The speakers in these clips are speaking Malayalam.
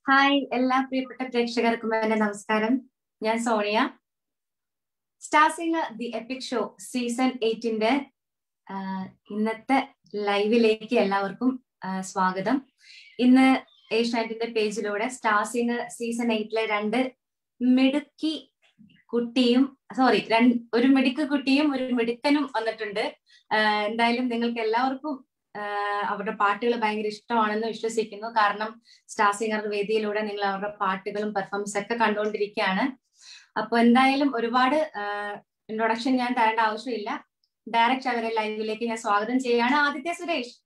ഹായ് എല്ലാ പ്രിയപ്പെട്ട പ്രേക്ഷകർക്കും എന്റെ നമസ്കാരം ഞാൻ Sonia star singer the epic show season എയ്റ്റിന്റെ ഇന്നത്തെ ലൈവിലേക്ക് എല്ലാവർക്കും ആ, സ്വാഗതം ഇന്ന് ഏഷ്യാനെറ്റിന്റെ പേജിലൂടെ സ്റ്റാർ സിംഗർ സീസൺ എയ്റ്റിലെ രണ്ട് മിടുക്കി കുട്ടിയും സോറി ഒരു മിടുക്ക് കുട്ടിയും ഒരു മിടുക്കനും വന്നിട്ടുണ്ട് ആ, എന്തായാലും നിങ്ങൾക്ക് എല്ലാവർക്കും ആ, അവരുടെ പാട്ടുകൾ ഭയങ്കര ഇഷ്ടമാണെന്ന് വിശ്വസിക്കുന്നു കാരണം സ്റ്റാർ സിംഗർ വേദിയിലൂടെ നിങ്ങൾ അവരുടെ പാട്ടുകളും പെർഫോമൻസ് ഒക്കെ കണ്ടുകൊണ്ടിരിക്കുകയാണ് അപ്പൊ എന്തായാലും ഒരുപാട് ഇൻട്രൊഡക്ഷൻ ഞാൻ തരേണ്ട ആവശ്യമില്ല ഡയറക്റ്റ് അവരെ ലൈവിലേക്ക് ഞാൻ സ്വാഗതം ചെയ്യുകയാണ് ആദിത്യ സുരേഷ്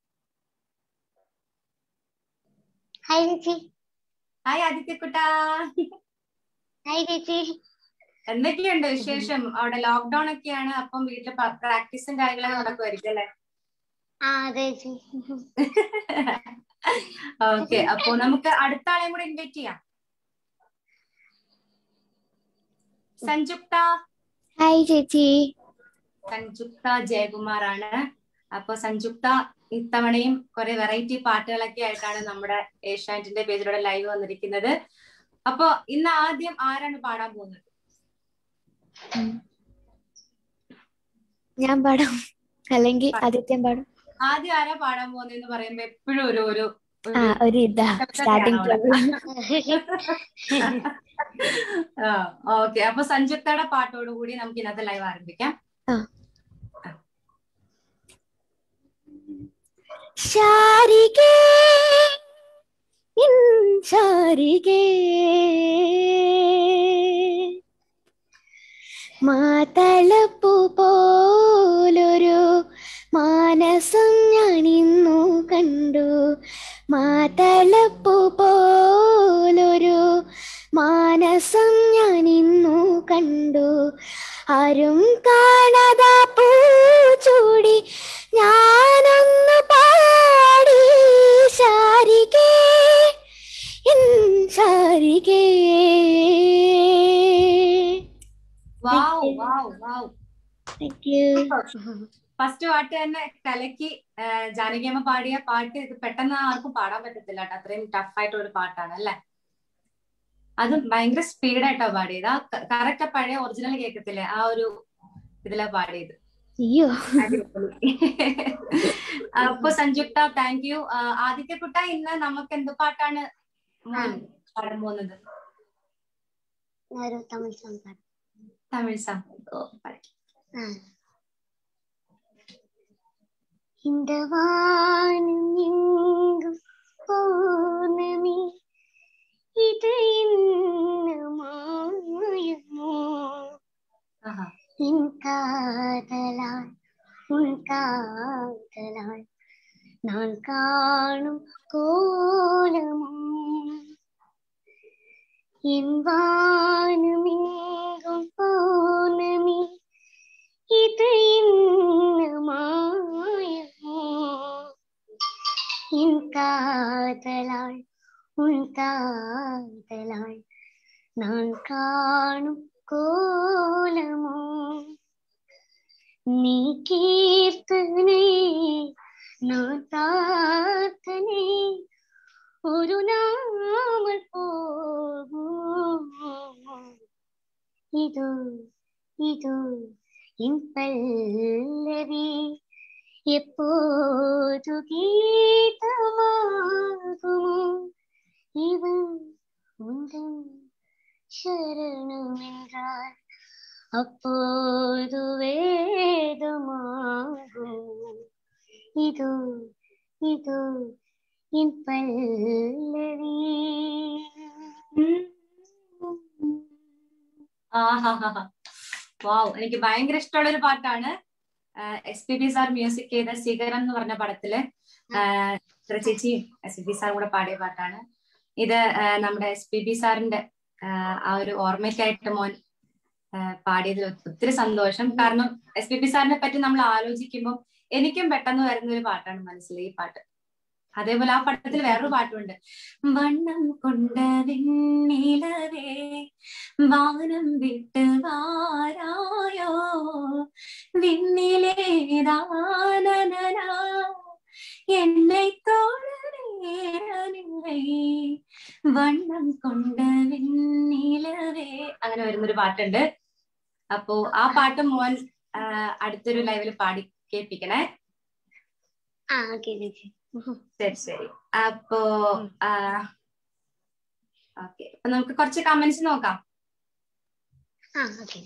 ഹായ് ചേച്ചി ഹായ് ആദിത്യ കുട്ടാ ഹായ് ചേച്ചി എന്തൊക്കെയുണ്ട് വിശേഷം അവിടെ ലോക്ക്ഡൌൺ ഒക്കെയാണ് അപ്പം വീട്ടിൽ പ്രാക്ടീസും കാര്യങ്ങളൊക്കെ നടക്കുമായിരിക്കും അല്ലെ ആ അതെ ചേച്ചി ഓക്കെ അപ്പൊ നമുക്ക് അടുത്ത ആളെയും കൂടെ ഇൻവൈറ്റ് ചെയ്യാം സഞ്ജുക്ത ഹായ് ചേച്ചി സഞ്ജുക്ത ജയകുമാർ ആണ് അപ്പൊ സഞ്ജുക്ത ഇത്തവണയും കുറെ വെറൈറ്റി പാട്ടുകളൊക്കെ ആയിട്ടാണ് നമ്മുടെ ഏഷ്യാനെറ്റിന്റെ പേജിലൂടെ ലൈവ് വന്നിരിക്കുന്നത് അപ്പൊ ഇന്ന് ആദ്യം ആരാണ് പാടാൻ പോകുന്നത് ഞാൻ പാടാം അല്ലെങ്കിൽ ആദിത്യൻ പാടും ആദ്യം ആരാ പാടാൻ പോകുന്നതെന്ന് പറയുമ്പോ എപ്പോഴും ഒരു ഒരു ആ ഒരു ഇതാ സ്റ്റാർട്ടിങ് പ്രോബ്ലം ഓക്കെ അപ്പൊ സഞ്ജുക്തയുടെ പാട്ടോട് കൂടി നമുക്ക് ഇന്നത്തെ ലൈവ് ആരംഭിക്കാം ശാരികേ ഇൻ ശാരികേ മാതളപ്പൂ പോലൊരു മാനസം ഞാൻ ഇന്നു കണ്ടു മാതളപ്പൂ പോലൊരു മാനസം ഞാൻ ഇന്നു കണ്ടു ആരും കാണാതാ പൂ ചൂടി ഞാനൊന്ന് പാടി ശാരികേ എൻ ശാരികേ wow wow wow thank you first പാട്ട് തന്നെ കലക്കി ആ, ജാനകിയമ്മ പാടിയ പാട്ട് ഇത് പെട്ടെന്ന് ആർക്കും പാടാൻ പറ്റത്തില്ല കേട്ടോ അത്രയും ടഫ് ആയിട്ടുള്ള ഒരു പാട്ടാണ് അല്ലെ അതും ഭയങ്കര സ്പീഡായിട്ടാ പാടിയത് ആ കറക്റ്റ് പഴയ ഒറിജിനൽ കേൾക്കത്തില്ലേ ആ ഒരു ഇതിലാ പാടിയത് അയ്യോ അടിപൊളി. അപ്പൊ സഞ്ജുക്ത താങ്ക് യു ആദിത്യ കുട്ട ഇന്ന് നമുക്ക് എന്ത് പാട്ടാണ് മോൻ പാടാൻ പോകുന്നത് ഒരു തമിഴ് സോങ് പാടാം തമിഴ് സോങ് ഓ പാടി. இந்த வானம் எங்கும் பௌர்ணமி இது என்ன மாயமோ ആഹാ. என் காதலால் உன் காதலால் நான் காணும் கோலமோ என் வானம் எங்கும் பௌர்ணமி இது என்ன மாயமோ என் காதலால் உன் காதலால் நான் காணும் கோலமோ நீ கீர்த்தனை நான் பிரார்த்தனை ഒരു നാമൽ പോകും ഇതു ഇതു ഇൻ പല്ലവി എപ്പോതു ഗീതമാകുമോ ഇവൻ ഉന്തൻ ശരണമെன்றால் அப்போது வேதமாகும் இது இது என் பல்லவி ആഹാഹാഹാ. വാവ് എനിക്ക് ഭയങ്കര ഇഷ്ടമുള്ള ഒരു പാട്ടാണ് S P B sir music ചെയ്ത ശിഖരം എന്ന് പറഞ്ഞ പടത്തില് ആഹ് ചിത്ര ചേച്ചിയും എസ് പി ബി സാറും കൂടെ പാടിയ പാട്ടാണ് ഇത് ആഹ് നമ്മുടെ എസ് പി ബി സാറിന്റെ ആഹ് ആ ഒരു ഓർമ്മയ്ക്കായിട്ട് മോൻ ആഹ് പാടിയതിൽ ഒത്തിരി സന്തോഷം കാരണം എസ് പി ബി സാറിനെ പറ്റി നമ്മൾ ആലോചിക്കുമ്പോൾ എനിക്കും പെട്ടെന്ന് വരുന്ന ഒരു പാട്ടാണ് മനസ്സിൽ ഈ പാട്ട് അതേപോലെ ആ പട്ടത്തിൽ വേറൊരു പാട്ടുണ്ട് വണ്ണം കൊണ്ട വെണ്ണിലവേ വാനം വിട്ട് വാരായോ വിണ്ണിലേതാനന என்னை தோழனே വാനിലേ വണ്ണം കൊണ്ട വെണ്ണിലവേ അങ്ങനെ വരുന്നൊരു പാട്ടുണ്ട് അപ്പോ ആ പാട്ട് മോൻ ആ, അടുത്തൊരു ലൈവിൽ പാടി കേൾപ്പിക്കണേ ആ ഓക്കെ ചേച്ചി ശരി ശരി അപ്പോ ഓക്കെ അപ്പൊ നമുക്ക് കുറച്ച് കമന്റ്സ് നോക്കാം ആ ഓക്കെ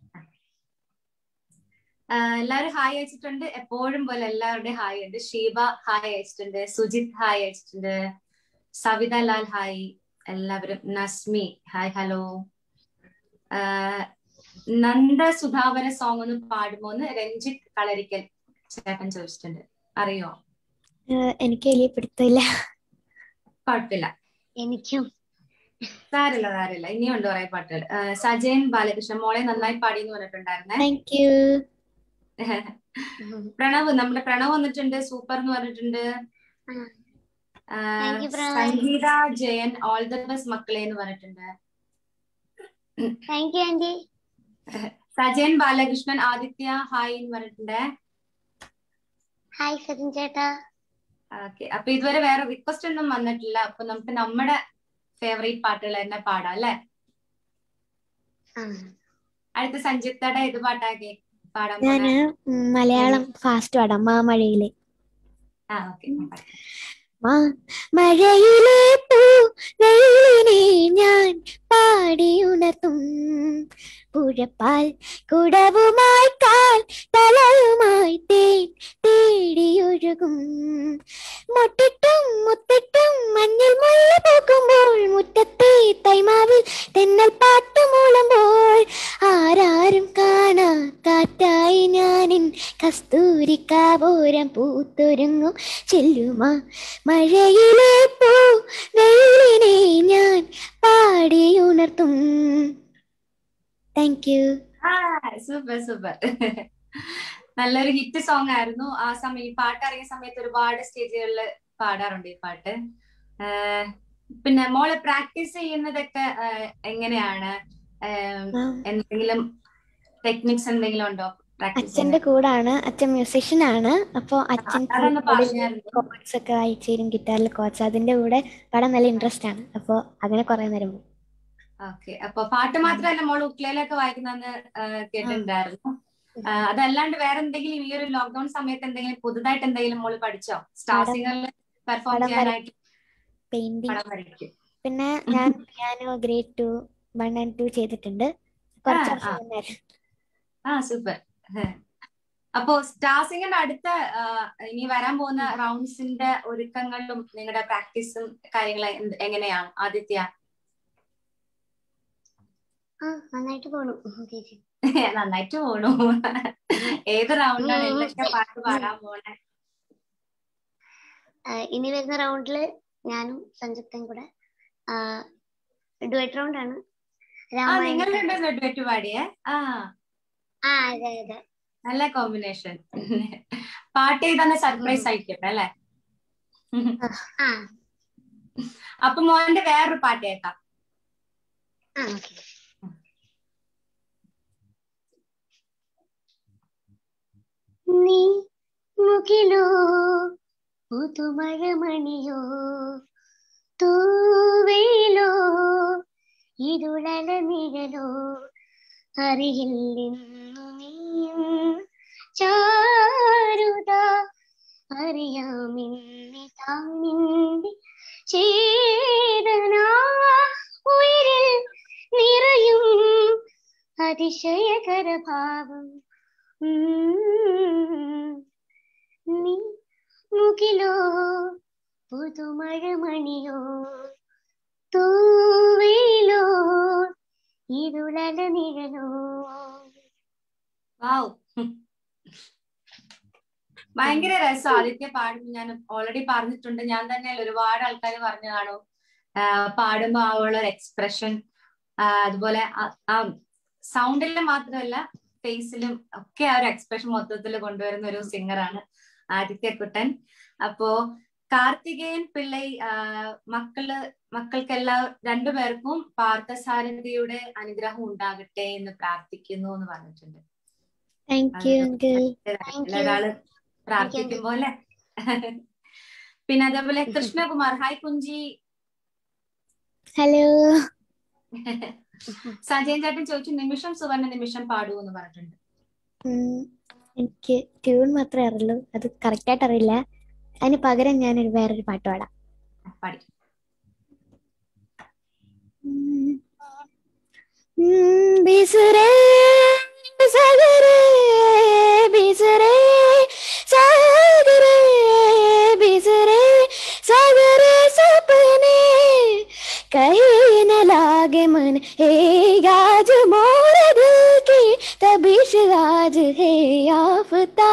ആ, എല്ലാവരും ഹായ് അയച്ചിട്ടുണ്ട് എപ്പോഴും പോലെ എല്ലാവരുടെയും ഹായ് ഉണ്ട് ഷീബ ഹായ് അയച്ചിട്ടുണ്ട് സുജിത് ഹായ് അയച്ചിട്ടുണ്ട് സവിത ലാൽ ഹായ് എല്ലാവരും നസ്മി ഹായ് ഹലോ ആ, നന്ദ സുധാകര സോങ് ഒന്ന് പാടുമോ എന്ന് രഞ്ജിത്ത് കളരിക്കൽ ചേട്ടൻ ചോദിച്ചിട്ടുണ്ട് അറിയോ എനിക്ക് വലിയ പിടുത്തമില്ല കുഴപ്പമില്ല എനിക്കും സാരില്ല സാരില്ല ഇനിയുണ്ട് കുറെ പാട്ടുകൾ ആ, സജയൻ ബാലകൃഷ്ണൻ മോളെ നന്നായി പാടി എന്ന് പറഞ്ഞിട്ടുണ്ടായിരുന്നേ താങ്ക് യു പ്രണവ് നമ്മുടെ പ്രണവ് വന്നിട്ടുണ്ട് സൂപ്പർ എന്ന് പറഞ്ഞിട്ടുണ്ട് ആ. ആ, Thank you, Pranav. Sangeetha Jayan all the best മക്കളെ എന്ന് പറഞ്ഞിട്ടുണ്ട് thank you aunty Sajayan Balakrishnan Aditya hi എന്ന് പറഞ്ഞിട്ടുണ്ട് ഹായ് സജിൻ ചേട്ടാ ഓക്കെ അപ്പൊ ഇതുവരെ വേറെ റിക്വസ്റ്റ് ഒന്നും വന്നിട്ടില്ല അപ്പൊ നമുക്ക് നമ്മുടെ ഫേവറേറ്റ് പാട്ടുകൾ തന്നെ പാടാം അല്ലെ ആ അടുത്ത സഞ്ജിത്തയുടെ ഇത് പാട്ടാക്കി പാടാൻ ഞാന് പോണേ ഉം, മലയാളം ഫാസ്റ്റ് പാടാം മാമഴയിലെ ആ ഓക്കെ മാ മഴയിലെ പൂ വെയിലിനെ ഞാൻ പാടിയുണർത്തും പുഴപ്പാൽ കുടവുമായി കാൽ തലവുമായി തേൻ തേടിയൊഴുകും മുട്ടിട്ടും മുത്തിട്ടും മഞ്ഞൾ മുല്ല പൂക്കുമ്പോൾ മുറ്റത്തെ തൈമാവിൽ തെന്നൽ പാട്ട് മൂളുമ്പോൾ ആരാരും കാണാ കാറ്റായി ഞാനിൻ കസ്തൂരിക്കാവോരം പൂത്തൊരുങ്ങും ചെല്ലുമാ മഴയിലെ പൂ വെയിലിനെ ഞാൻ പാടിയുണർത്തും താങ്ക് യു സൂപ്പർ സൂപ്പർ നല്ലൊരു ഹിറ്റ് സോങ് ആയിരുന്നു ആ സമയം ഈ പാട്ട് ഇറങ്ങിയ സമയത്ത് ഒരുപാട് സ്റ്റേജുകളിൽ പാടാറുണ്ട് ഈ പാട്ട് ആഹ് പിന്നെ മോളെ പ്രാക്ടീസ് ചെയ്യുന്നതൊക്കെ ആഹ് എങ്ങനെയാണ് ആഹ് എന്തെങ്കിലും ടെക്നിക്സ് എന്തെങ്കിലും ഉണ്ടോ പ്രാക്ടീസ് അച്ഛന്റെ കൂടാണ് അച്ഛൻ മ്യൂസീഷ്യൻ ആണ് അപ്പൊ അച്ഛൻ അതൊന്ന് പറഞ്ഞായിരുന്നു കോഡ്സ് ഒക്കെ വായിച്ചു തരും ഗിറ്റാറിൽ കോച്ച് അതിന്റെ കൂടെ പാടാൻ നല്ല ഇൻട്രസ്റ്റ് ആണ് അപ്പൊ അങ്ങനെ കുറെ നേരം പോകും ഓക്കെ അപ്പൊ പാട്ട് മാത്രമല്ല മോള് ഉക്ലേലൊക്കെ വായിക്കുന്നതെന്ന് ആഹ് കേട്ടിട്ടുണ്ടായിരുന്നു ആഹ് അതല്ലാണ്ട് വേറെ എന്തെങ്കിലും ഈ ഒരു ലോക്ക്ഡൌൺ സമയത്ത് എന്തെങ്കിലും പുതുതായിട്ട് എന്തെങ്കിലും മോള് പഠിച്ചോ സ്റ്റാർ പടം- സിംഗറിൽ പെർഫോം പടം ചെയ്യാനായിട്ട് പെയിന്റിങ് പടം വരയ്ക്കും പിന്നെ ഞാൻ piano grade two one and two ചെയ്തിട്ടുണ്ട് കുറച്ച് ആ, വർഷം ആ. മുന്നേ ആ സൂപ്പർ അപ്പോ സ്റ്റാർ സിംഗറിന്റെ അടുത്ത ആ, ഇനി വരാൻ പോകുന്ന റൗണ്ട്സിന്റെ ഒരുക്കങ്ങളിലും നിങ്ങളുടെ പ്രാക്ടീസും കാര്യങ്ങളും എന്ത്- എങ്ങനെയാണ് ആദിത്യ ആ നന്നായിട്ട് പോണു ചേച്ചി നന്നായിട്ട് പോണു ഏത് റൗണ്ടാണ് എന്തൊക്കെ പാട്ട് പാടാൻ പോണേ ആ, ഇനി വരുന്ന റൗണ്ടില് ഞാനും സഞ്ജുക്തയും കൂടെ ഡുവറ്റ് റൗണ്ട് ആണ് ആ നിങ്ങൾ രാമായണം രണ്ടും ഡുവറ്റ് പാടിയേ ആ ആ അതെ അതെ നല്ല കോമ്പിനേഷൻ പാട്ട് ചെയ്തന്നെ സർപ്രൈസ് ആയിരിക്കട്ടെ അല്ലെ ആ അപ്പൊ മോന്റെ വേറൊരു പാട്ട് കേൾക്കാം ആ ഓക്കെ നീ മുകിലോ പുതുമഴമണിയോ തൂവേലോ ഇരുളല നിഴലോ അറിയില്ലെന്നു നീയും ചാരുത അറിയാമെന്നെ താനിന്റെ ചേതന ഉയരിൽ നിറയും അതിശയകര ഭാവം ഉം. നീ മുകിലോ പുതുമഴമണിയോ തൂവേലോ ഇരുളല നിഴലോ വാവ് ഭയങ്കര രസം ആദിത്യ പാടുമ്പോ ഞാൻ ഓൾറെഡി പറഞ്ഞിട്ടുണ്ട് ഞാൻ തന്നെ ഒരുപാട് ആൾക്കാർ പറഞ്ഞു കാണും ആഹ് പാടുമ്പോ ആ ഉള്ള ഒരു എക്സ്പ്രഷൻ അതുപോലെ ആ- ആ സൗണ്ടിലും മാത്രമല്ല ഫേസിലും ഒക്കെ ആ ഒരു എക്സ്പ്രഷൻ മൊത്തത്തിൽ കൊണ്ടുവരുന്ന ഒരു സിംഗറാണ് ആദിത്യ കുട്ടൻ അപ്പോ കാർത്തികേയൻ പിള്ളൈ ആഹ് മക്കള് മക്കൾക്കെല്ലാം രണ്ടുപേർക്കും പാർത്ഥസാരഥിയുടെ അനുഗ്രഹം ഉണ്ടാകട്ടെ എന്ന് പ്രാർത്ഥിക്കുന്നു എന്ന് പറഞ്ഞിട്ടുണ്ട് thank you uncle Thank you. ഒരാള് പ്രാർത്ഥിക്കും പോലെ പിന്നെ അതേപോലെ കൃഷ്ണകുമാർ ഹായ് കുഞ്ചി ഹലോ സജയൻ ചേട്ടൻ ചോദിച്ചു നിമിഷം സുവർണ നിമിഷം പാടൂ എന്ന് പറഞ്ഞിട്ടുണ്ട് എനിക്ക് ട്യൂൺ മാത്രമേ അറിയുള്ളൂ അത് കറക്റ്റ് ആയിട്ട് അറിയില്ല അതിന് പകരം ഞാനൊരു വേറൊരു പാട്ട് പാടാം പാടി ഉം. ഉം, ബിസരെ സഗരെ ബിസരെ സഗരെ ബിസरे सगरे सपने कहीं न लागे मन हे आज मोर दिल की तबिश आज है आफता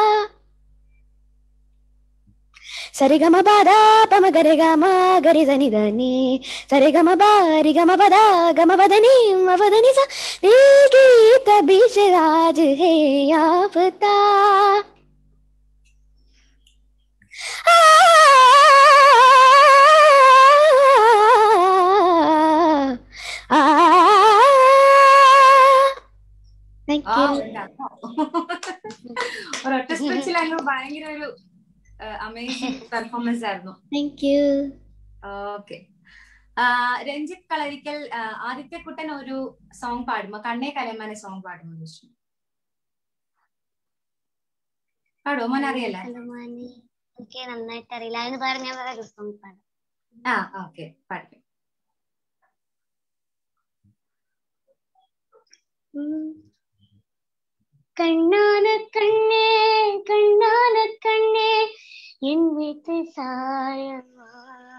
సరిగమ బాధ పమ గరి గమ గరి దని దని సరిగమ బారి గమ పద గమ పదని మపదని స గీత बीच राज है आफता താങ്ക് ആ, യു ഉണ്ടാ. ഒരൊറ്റ സ്ട്രെച്ചിലങ്ങ് ഭയങ്കര ഒരു അമേസിംഗ് പെർഫോമൻസ് ആയിരുന്നു thank you okay Ranjith Kalarikkal ആ, ആദിത്യക്കുട്ടൻ ഒരു സോങ് പാടുമോ കണ്ണേ കലമാനെ സോങ് പാടുമോ ചോദിച്ചു പാടുമോ മോൻ അറിയല്ലേ ഹനുമാനെ എനിക്ക് നന്നായിട്ട് അറിയില്ല അതിന് പകരം ഞാൻ വേറെ സോങ് പാടാം ആ ഓക്കെ പാടും കണ്ണാന കണ്ണേ കണ്ണാന കണ്ണേ എൻ വീട്ട് സായമാ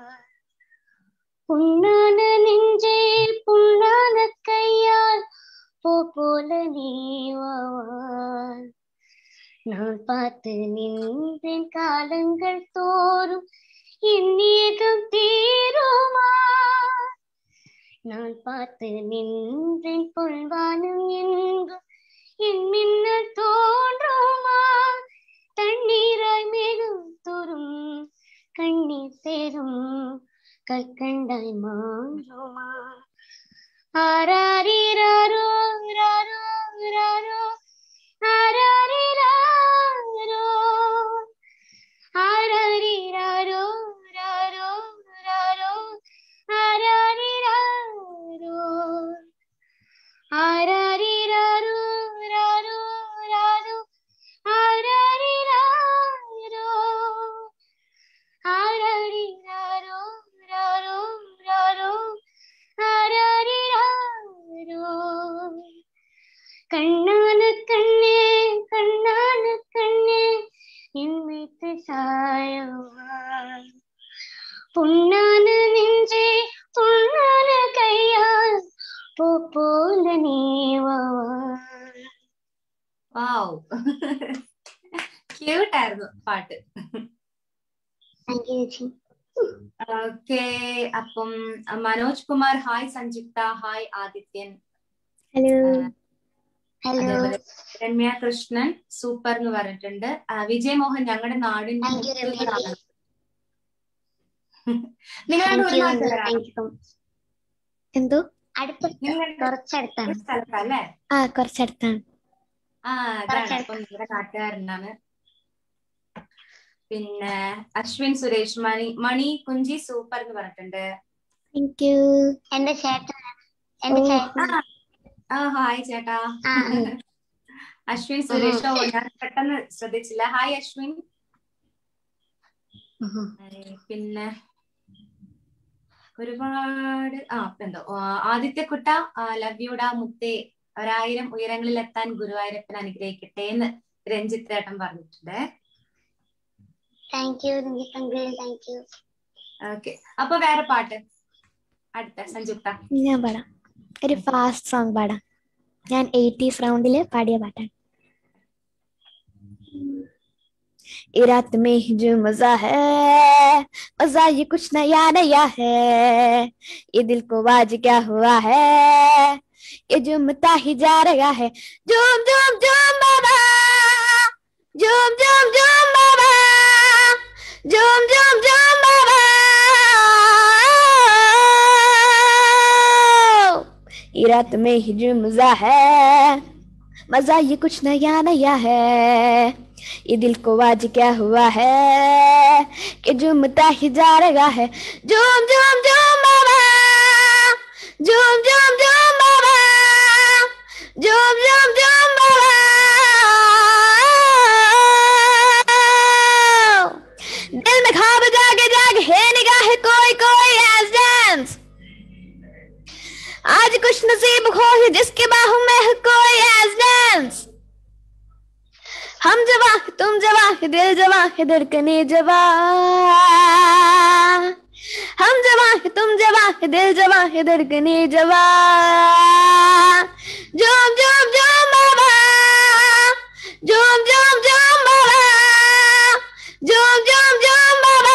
പുണ്ണാന നെഞ്ചേ പുണ്ണാന കയ്യാൽ പோ போல நீவான் நான் பார்த்து நின்றேன் காலங்கள் தோறும் எண்ணியதும் தீருமா நான் பார்த்து நின்றேன் பொல்வானும் எங்கும் என் மின்னல் தோன்றுமா தண்ணீராய் மேலும் தோறும் கண்ணீர் சேரும் கற்கண்டாய் மாறுமா ஆராரிராரோ ராரோ ராரோ ஆராரிராரோ ஆராரிராரோ ராரோ ராரோ ஆராரிராரோ ஆராரிராரோ ராரோ ராரோ ஆராரிராரோ ஆராரிராரோ ராரோ ராரோ ஆராரிராரோ கண்ணான கண்ணே கண்ணான கண்ணே என் மீது சாயவாய் பொன்னான நெஞ்சே பொன்னான கையால் போ போல நீவாய் വാവ് ക്യൂട്ട് ആയിരുന്നു പാട്ട് താങ്ക് യു ചേച്ചി ഓക്കെ അപ്പം Manoj Kumar hi Samyuktha hi Adithyan hello hello അതേപോലെ രമ്യ കൃഷ്ണൻ സൂപ്പർ എന്ന് പറഞ്ഞിട്ടുണ്ട് ആ, വിജയ് മോഹൻ ഞങ്ങളുടെ നാടിന്റെ Thank you, രമ്യ. മുത്തുകളാണ്. നിങ്ങളുടെ താങ്ക് ഒരു യു നാട്ടുകാരാണോ? താങ്ക് യു എന്തോ അടുത്ത നിങ്ങളുടെ കുറച്ചടുത്താണ് ഒരു സ്ഥലത്തല്ലേ ആ കുറച്ചടുത്താണ് ആ അതാണ് കുറച്ചടുത്ത്. അപ്പം നിങ്ങളുടെ നാട്ടുകാരനാണ് പിന്നെ അശ്വിൻ സുരേഷ് മണി മണി കുഞ്ചി സൂപ്പർ എന്ന് പറഞ്ഞിട്ടുണ്ട് താങ്ക് യു എന്റെ ചേട്ടനാണ് എന്റെ ഓ. ചേട്ടൻ ആ ഹായ് ചേട്ടാ ആ അശ്വിൻ സുരേഷ് ഓ ഞാൻ പെട്ടെന്ന് ശ്രദ്ധിച്ചില്ല ഹായ് അശ്വിൻ ഏ, പിന്നെ ഒരുപാട് ആ ഇപ്പൊ എന്തോ ആ, ആദിത്യക്കുട്ട ലവ്യൂട മുത്തേ ഒരായിരം ഉയരങ്ങളിൽ എത്താൻ ഗുരുവായൂരപ്പൻ അനുഗ്രഹിക്കട്ടെ എന്ന് രഞ്ജിത്ത് ഏട്ടൻ പറഞ്ഞിട്ടുണ്ട് thank you uncle thank you okay അപ്പൊ വേറെ പാട്ട് അടുത്ത സംയുക്ത ഞാൻ പാടാം ഒരു ഫാസ്റ്റ് സോങ് പാടാം ഞാൻ എയ്റ്റീസ് റൗണ്ടിൽ പാടിയ പാട്ടാണ് ये रात में ही जो मजा है मजा ये कुछ नया नया है ये दिल को आज क्या हुआ है ये झूमता ही जा रहा है झूम झूम झूम बाबा झूम झूम झूम बाबा झूम झूम झूम बाबा ये रात में ही जो मजा है मजा ये कुछ नया नया है ये दिल को आज क्या हुआ है कि झूमता ही जा रहा है झूम झूम झूम बाबा झूम झूम झूम बाबा झूम झूम झूम बाबा दिल में खाब जागे जागे है निगाह कोई कोई एज डांस आज कुछ नसीब खो है जिसके बाहों में है कोई एज डांस हम जवा है तुम जवा है दिल जवा है धड़कने जवा हम जवा है तुम जवा है दिल जवा है धड़कने जवा झूम झूम झूम बाबा झूम झूम झूम बाबा झूम झूम झूम बाबा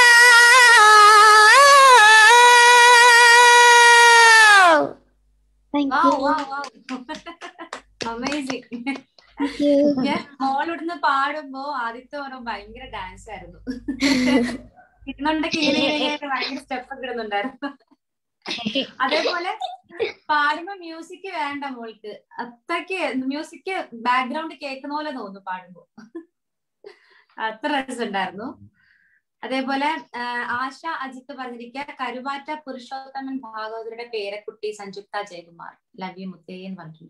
Thank Wow, you. wow, wow. Amazing. Thank you. ഞാൻ മോളിവിടുന്ന് പാടുമ്പോ ആദ്യത്തെ ഓരോ ഭയങ്കര ഡാൻസ് ആയിരുന്നു ഇന്നുണ്ടെങ്കിൽ ഇങ്ങനെ ഇങ്ങനെ ഭയങ്കര സ്റ്റെപ്പ് ഒക്കെ ഇടുന്നുണ്ടായിരുന്നു അതേപോലെ പാടുമ്പോ മ്യൂസിക് വേണ്ട മോൾക്ക് അത്രയ്ക്ക് മ്യൂസിക് ബാക്ക്ഗ്രൗണ്ട് കേൾക്കുന്ന പോലെ തോന്നുന്നു പാടുമ്പോ അത്ര രസമുണ്ടായിരുന്നു അതേപോലെ ആ, ആശ അജിത്ത് പറഞ്ഞിരിക്കുക കരുവാറ്റ പുരുഷോത്തമൻ ഭാഗവതരുടെ പേരക്കുട്ടി സംയുക്ത ജയകുമാർ ലവ് യു മുത്തേ എന്ന് പറഞ്ഞു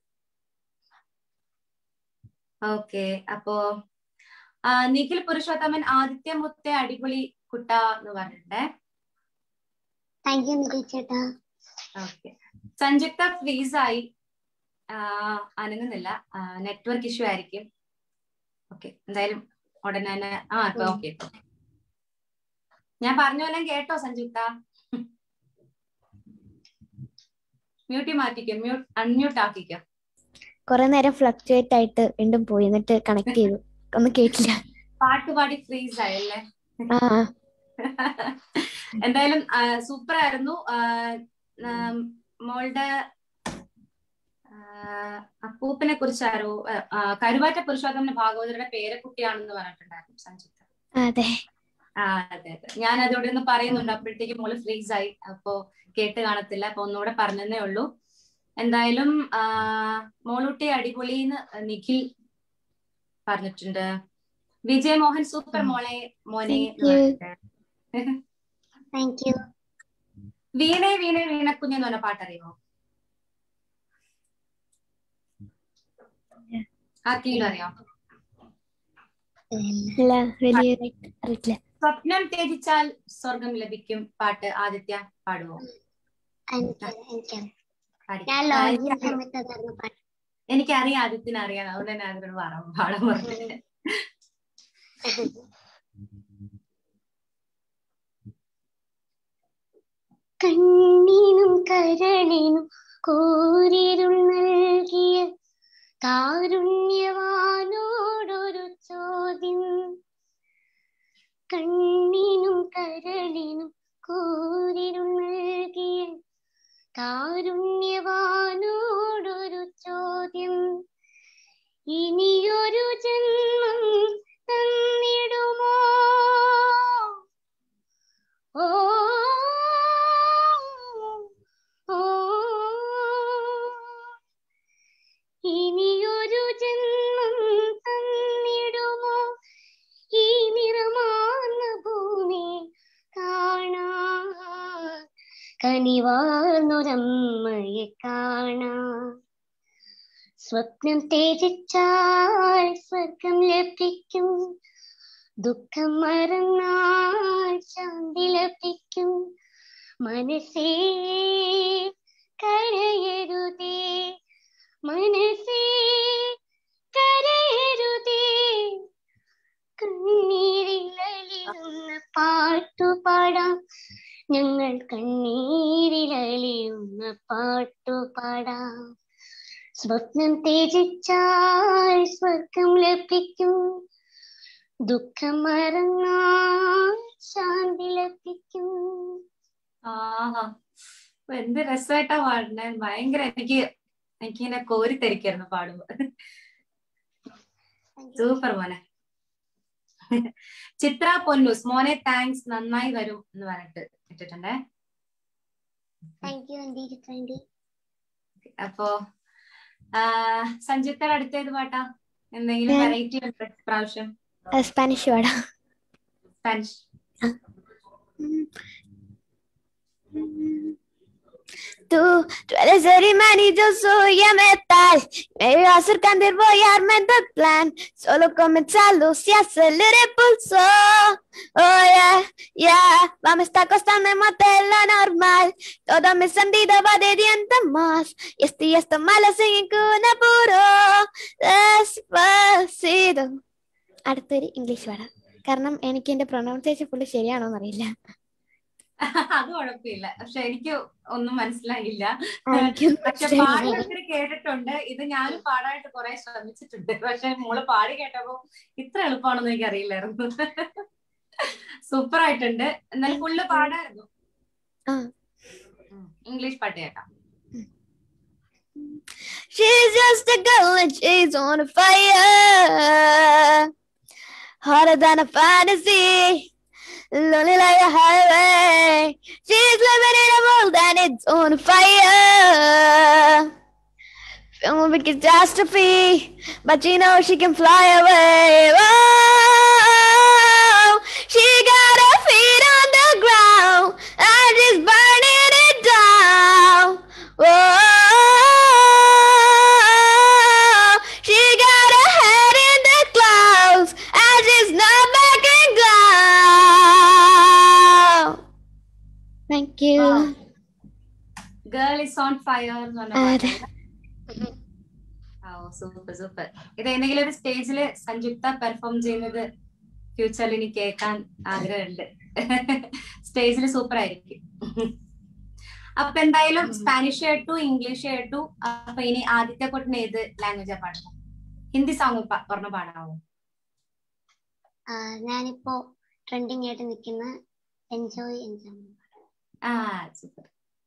ഓക്കെ അപ്പോ ആ, നിഖിൽ പുരുഷോത്തമൻ ആദിത്യ മുത്തേ അടിപൊളി കുട്ട എന്ന് പറഞ്ഞിട്ടുണ്ടേ താങ്ക് യു നിഖിൽ ചേട്ടാ ഓക്കെ സംയുക്ത ഫ്രീസ് ആയി ആ, അനങ്ങുന്നില്ല നെറ്റ്വർക്ക് ഇഷ്യൂ ആയിരിക്കും ഓക്കെ എന്തായാലും ഉടനെ തന്നെ ആ ഇപ്പൊ ഓക്കെ ഞാൻ പറഞ്ഞ പോലെ കേട്ടോ സംയുക്ത മ്യൂട്ടി മാറ്റിക്കോ മ്യൂട്ട് അൺമ്യൂട്ട് ആക്കിക്കോ കുറെ നേരം ഫ്ലക്ച്വേറ്റ് ആയിട്ട് വീണ്ടും പോയി എന്നിട്ട് കണക്ട് ചെയ്തു ഒന്നും കേട്ടില്ല പാട്ട് പാടി ഫ്രീസ് ആയല്ലേ ആ എന്തായാലും സൂപ്പർ ആയിരുന്നു ആ, ആ, മോളുടെ ആ, അപ്പൂപ്പനെ കുറിച്ച് ആരോ ആ, ആ, കരുവാറ്റ പുരുഷോത്തമന്റെ ഭാഗവതരുടെ പേരക്കുട്ടിയാണെന്ന് പറഞ്ഞിട്ടുണ്ടായിരുന്നു സംയുക്ത അതെ ആ അതെ അതെ ഞാൻ അതോടെ ഒന്ന് പറയുന്നുണ്ട് അപ്പോഴത്തേക്ക് മോള് ഫ്രീസ് ആയി അപ്പോ കേട്ട് കാണത്തില്ല അപ്പൊ ഒന്നുകൂടെ പറഞ്ഞതേ ഉള്ളൂ എന്തായാലും ആ മോളൂട്ടി അടിപൊളിന്ന് നിഖിൽ പറഞ്ഞിട്ടുണ്ട് വിജയ് മോഹൻ സൂപ്പർ മോളെ മോനെ Thank you. താങ്ക് യു വീണേ വീണേ വീണക്കുഞ്ഞ് എന്ന് പറഞ്ഞ പാട്ടറിയോ ആർക്കെങ്കിലും അറിയാം അല്ല വലിയ അറിയില്ല സ്വപ്നം ത്യജിച്ചാൽ സ്വർഗം ലഭിക്കും പാട്ട് ആദിത്യ പാടുവോ എനിക്ക് എനിക്കറിയാം പാടി. ഞാൻ ആ, ലോഞ്ചിങ് എനിക്ക് സമയത്ത് അതായിരുന്നു പാട്ട് എനിക്കറിയാം ആദിത്യനെ അറിയാം അതുകൊണ്ട് തന്നെ അതിനോട് പാടാൻ പാടാൻ പറഞ്ഞത് കണ്ണീനും കരളിനും കോരിരുൾ നൽകിയ കാരുണ്യവാനോടൊരു ചോദ്യം കണ്ണീനും കരളിനും കോരിരുൾ നൽകിയ കാരുണ്യവാനോടൊരു ചോദ്യം ഇനിയൊരു ജന്മം തന്നിടുമോ ഓ ഓ ഇനിയൊരു ജന്മം തന്നിടുമോ ഈ നിറമാർന്ന ഭൂമി കാണാൻ കനിവാർന്നൊരമ്മയെ കാണാൻ സ്വപ്നം തേജിച്ചാൽ സ്വർഗം ലഭിക്കും ദുഃഖം മറന്നാൽ ശാന്തി ലഭിക്കും മനസ്സേ കരയരുതേ മനസ്സേ കരയരുതേ കണ്ണീരിലലിയുന്ന പാട്ടുപാടാം ഞങ്ങൾ കണ്ണീരിലലിയുന്ന പാട്ടുപാടാം സ്വപ്നം തേജിച്ചാൽ സ്വർഗം ലഭിക്കും ദുഃഖം മറന്നാൽ ശാന്തി ലഭിക്കും ആഹാ അപ്പൊ എന്ത് രസമായിട്ടാ പാടുന്നെ ഭയങ്കര എനിക്ക് എനിക്കിങ്ങനെ കോരിത്തരിക്കായിരുന്നു പാടുമ്പോ സൂപ്പർ മോനെ ചിത്ര പൊന്നൂസ് മോനെ താങ്ക്സ് നന്നായി വരും എന്ന് പറഞ്ഞിട്ട് ഇട്ടിട്ടുണ്ടേ thank you aunty thank you അപ്പോ സഞ്ജിത്തയുടെ അടുത്തേത് പാട്ടാ എന്തെങ്കിലും ഞാൻ- വെറൈറ്റി ഉണ്ട് പ്രാവശ്യം സ്പാനിഷ് പാടാം Spanish Tú, tú eres el imán y yo soy el metal. Me voy acercando y voy armando el plan. Solo comenzarlo si acelera el pulso. Oh, yeah, yeah. Vamos, está costando más de lo normal. Todo mi sentido va de diente más. Y estoy esto malo sin ningún apuro. Despacito. അടുത്തൊരു ഇംഗ്ലീഷ് പാടാം കാരണം എനിക്ക് എന്റെ പ്രൊണൗൺസിയേഷൻ ഫുള്ള് ശരിയാണോ എന്നറിയില്ല അത് കുഴപ്പമില്ല പക്ഷെ എനിക്ക് ഒന്നും മനസ്സിലായില്ല എനിക്കും പക്ഷെ പാടി ഒത്തിരി കേട്ടിട്ടുണ്ട് ഇത് ഞാനും പാടാനായിട്ട് കുറെ ശ്രമിച്ചിട്ടുണ്ട് പക്ഷെ മോള് പാടി കേട്ടപ്പോ ഇത്ര എളുപ്പമാണെന്ന് എനിക്ക് അറിയില്ലായിരുന്നു സൂപ്പർ ആയിട്ടുണ്ട് എന്നാലും ഫുള്ള് പാടായിരുന്നു ആ. ഉം. ഇംഗ്ലീഷ് പാട്ട് കേൾക്കാം She's just a girl and she's on fire. Harder than a fantasy. Lonely like a highway. She's living in a world and it's on fire. Film of a catastrophe. But you know she can fly away. Whoa. She got her feet on the ground. And she's burning it down. Whoa, she got her head in the clouds and she's not backing down. Thank you. Girl is on fire എന്ന് പറഞ്ഞ അതെ. പാട്ടാണ്. ഓ സൂപ്പർ സൂപ്പർ ഇത് ഏതെങ്കിലും ഒരു സ്റ്റേജിൽ സംയുക്ത പെർഫോം ചെയ്യുന്നത് ഫ്യൂച്ചറിൽ ഇനി കേൾക്കാൻ ആഗ്രഹമുണ്ട് സ്റ്റേജിൽ സൂപ്പർ ആയിരിക്കും അപ്പൊ എന്തായാലും സ്പാനിഷ് കേട്ടു ഇംഗ്ലീഷ് കേട്ടു അപ്പൊ ഇനി ആദ്യത്തെ കൊട്ടിന് ഏത് ലാംഗ്വേജാ പാടുന്നത് ഹിന്ദി സോങ് പറഞ്ഞ പാടാവോ ആ, ഞാനിപ്പോ ട്രെൻഡിങ് ആയിട്ട് നിൽക്കുന്ന എൻജോയ് എൻജോയ് ആ സൂപ്പർ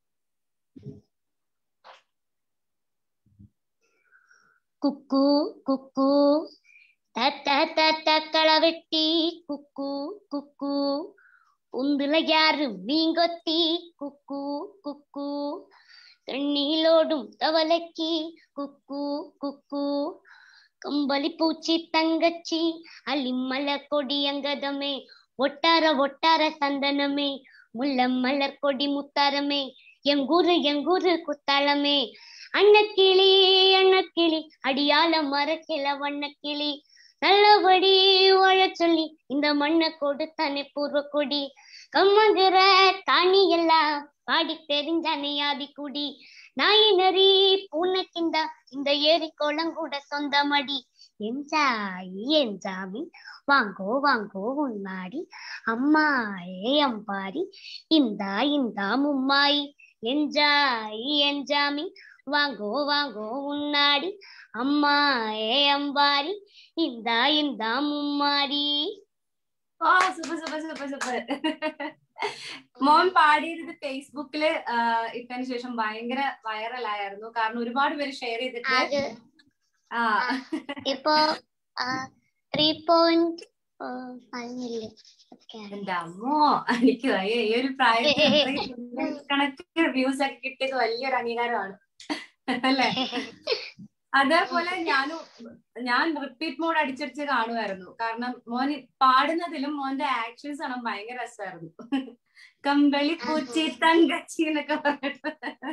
കുക്കു കുക്കു തത്ത തത്ത കളവെട്ടി കുക്കു കുക്കു ഉന്തുല യാரு മീൻകൊത്തി കുക്കു കുക്കു തണ്ണീലോടും തവലക്കി കുക്കു കുക്കു കമ്പളി പൂച്ചി തങ്കച്ചി അലിമല കൊടിയങ്കതമേ ഒട്ടാര ഒട്ടാര സന്തനമേ മുല്ലമലർ കൊടി മുത്താരമേ എങ്കൂറ് എങ്കൂറ് കുത്താളമേ அன்னக்கிளி அன்னக்கிளி அடியால மரக்கிள வண்ணக்கிளி நல்லபடி வாழ சொல்லி இந்த மண்ணை கொடுத்தானே பூர்வ கொடி கம்மங்குற காணி எல்லாம் பாடி தெரிஞ்சானே ஆதி குடி நாய் நரி பூனைக்கிந்தா இந்த ஏரி குளம் கூட சொந்தமடி என்ஜாய் என்ஜாமி வாங்கோ வாங்கோ உன்னாடி அம்மாயே அம்பாரி இந்தா இந்தா மும்மாயி என்ஜாய் என்ஜாமி வாங்கோ வாங்கோ உன்னாடி அம்மா ஏ அம்பாரி இந்தா இந்தா மும்மாடி ഓ സൂപ്പർ സൂപ്പർ സൂപ്പർ സൂപ്പർ മോൻ പാടിയത് ഫേസ്ബുക്കില് ഇട്ടതിന് ശേഷം ഭയങ്കര വൈറലായിരുന്നു കാരണം ഒരുപാട് പേര് ഷെയർ ചെയ്തിട്ട് അത് ആ ഇപ്പോ ത്രീ പോയിന്റ് ഫൈവ് മില്യൺ എന്റെ അമ്മോ എനിക്ക് വയ്യ. ഈ ഒരു പ്രായത്തിൽ ഇത്രയും കണക്ക് വ്യൂസ് ഒക്കെ കിട്ടിയത് വലിയൊരു അംഗീകാരമാണ് അല്ലേ അതേപോലെ ഞാനും ഞാൻ റിപ്പീറ്റ് മോഡ് അടിച്ചടിച്ച് കാണുമായിരുന്നു കാരണം മോൻ പാടുന്നതിലും മോന്റെ ആക്ഷൻസ് ആണ് ഭയങ്കര രസമായിരുന്നു കമ്പളി പൂച്ചി തങ്കച്ചി എന്നൊക്കെ പറഞ്ഞിട്ട്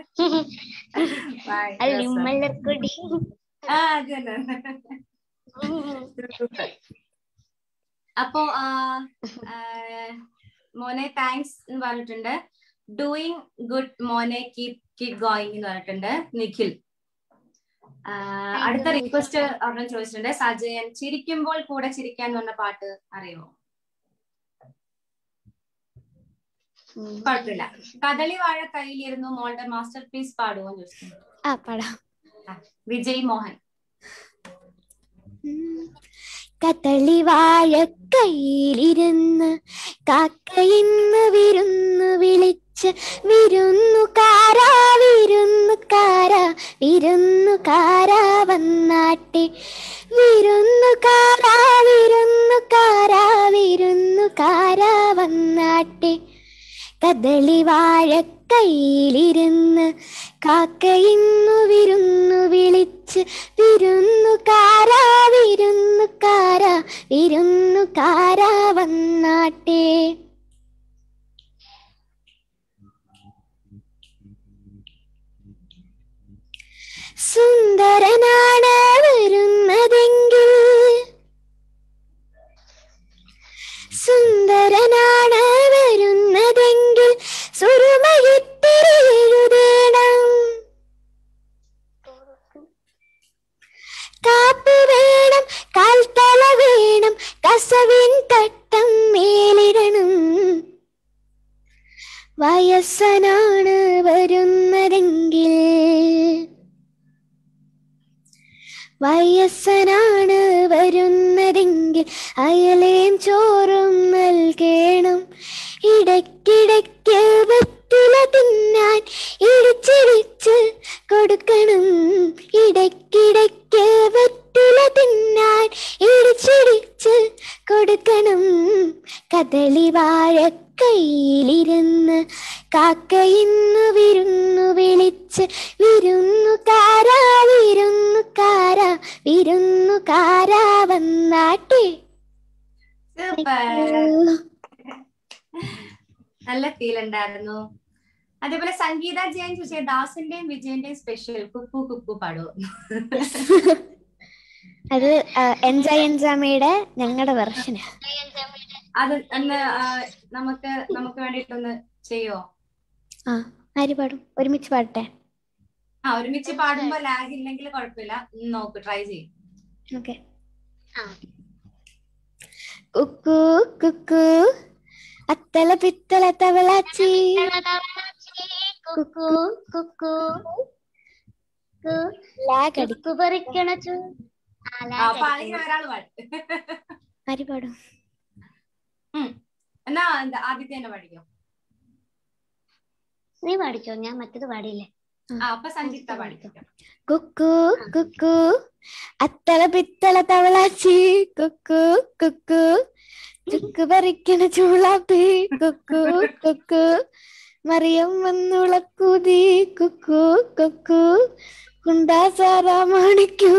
ഭയങ്കര അല്ലി രസാ. മലർക്കൊടി ആ അത് തന്നെ Super. അപ്പോ ആ, ആ, മോനെ താങ്ക്സ് എന്ന് പറഞ്ഞിട്ടുണ്ട് ഡൂയിങ് ഗുഡ് മോനെ കീപ് കീപ് ഗോയിങ് എന്ന് പറഞ്ഞിട്ടുണ്ട് നിഖിൽ ആ, അടുത്ത റിക്വസ്റ്റ് ഒരെണ്ണം ചോദിച്ചിട്ടുണ്ട് സജയൻ ചിരിക്കുമ്പോൾ കൂടെ ചിരിക്കാൻ എന്ന് പറഞ്ഞ പാട്ട് അറിയോ കുഴപ്പമില്ല കദളി വാഴ കയ്യിലിരുന്നു മോളുടെ മാസ്റ്റർ പീസ് പാടുമോ എന്ന് ചോദിച്ചിട്ടുണ്ട് ആ പാടാം വിജയ് മോഹൻ കത്തളി വാഴ കയ്യിലിരുന്ന് കാക്കയിന്ന് വിരുന്ന് വിളിച്ച് വിരുന്നുകാരാ വിരുന്നുകാരാ വിരുന്നുകാരാ വന്നാട്ടെ വിരുന്നുകാരാ വിരുന്നുകാരാ വിരുന്നുകാരാ വന്നാട്ടെ കദളി വാഴക്കൈയിലിരുന്ന് കാക്കയിന്നു വിരുന്നു വിളിച്ച് വിരുന്നുകാരാ വിരുന്നുകാരാ വിരുന്നുകാരാ വന്നാട്ടെ സുന്ദരനാണ് വരുന്നതെങ്കിൽ സുന്ദരനാണ് വരുന്നതെങ്കിൽ സുറുമയിത്തിരി എഴുതേണം കാപ്പ് വേണം കാൽത്തല വേണം കസവിൻ തട്ടം മേലിടണം വയസ്സനാണ് വരുന്നതെങ്കിൽ വയസ്സനാണ് വരുന്നതെങ്കിൽ അയലേം ചോറും നൽകണം ഇടയ്ക്കിടയ്ക്ക് വെറ്റില തിന്നാൻ ഇടിച്ചിടിച്ച് കൊടുക്കണം ഇടയ്ക്കിടയ്ക്ക് വെറ്റില തിന്നാൻ ഇടിച്ചിടിച്ച് കൊടുക്കണം കദളി വാഴക്കൈയിലിരുന്ന് കാക്കയിന്നു വിരുന്നു വിളിച്ച് വിരുന്നുകാരാ വിരുന്നുകാരാ വിരുന്നുകാരാ വന്നാട്ടെ സൂപ്പർ നല്ല ഫീൽ ഉണ്ടായിരുന്നു അതേപോലെ സംഗീത ജയൻ ചോദിച്ച ദാസിന്റെയും വിജയന്റെയും സ്പെഷ്യൽ കുക്കു കുക്കു പാടുവോ അത് എൻജോയ് എൻജാമയുടെ ഞങ്ങളുടെ വെർഷന് അത് ഒന്ന് ആ, നമുക്ക് നമുക്ക് വേണ്ടിയിട്ടൊന്ന് ചെയ്യോ ആ ആര് പാടും ഒരുമിച്ച് പാടട്ടെ ആ ഒരുമിച്ച് പാടുമ്പോ ലാഗ് ഇല്ലെങ്കിൽ കുഴപ്പമില്ല ഒന്ന് നോക്ക് ട്രൈ ചെയ്യും ഓക്കെ ആ. കുക്കു കുക്കു അത്തല പിത്തല തവളാച്ചി കുക്കു കുക്കു ലാഗ് അടി കുക്കു പറിക്കണ ചു ആ, ആ, lag അപ്പൊ അടിക്കുന്നു. ആരെങ്കിലും ഒരാൾ പാടും ആര് പാടും എന്നാ എന്താ ആദ്യത്തെ തന്നെ പഠിക്കും നീ പാടിച്ചോ ഞാൻ മറ്റത് പാടിയില്ലേ ആ അപ്പൊ സംയുക്ത പഠിക്കും കുക്കു കുക്കു അത്തല പിത്തല തവളാച്ചി കുക്കു കുക്കു ചുക്ക് പറിക്കണ ചൂളാപ്പി കുക്കു കുക്കു മറിയം വന്നുളക്കൂതി കുക്കു കുക്കു കുണ്ടാ സാറാ മാണിക്കൂ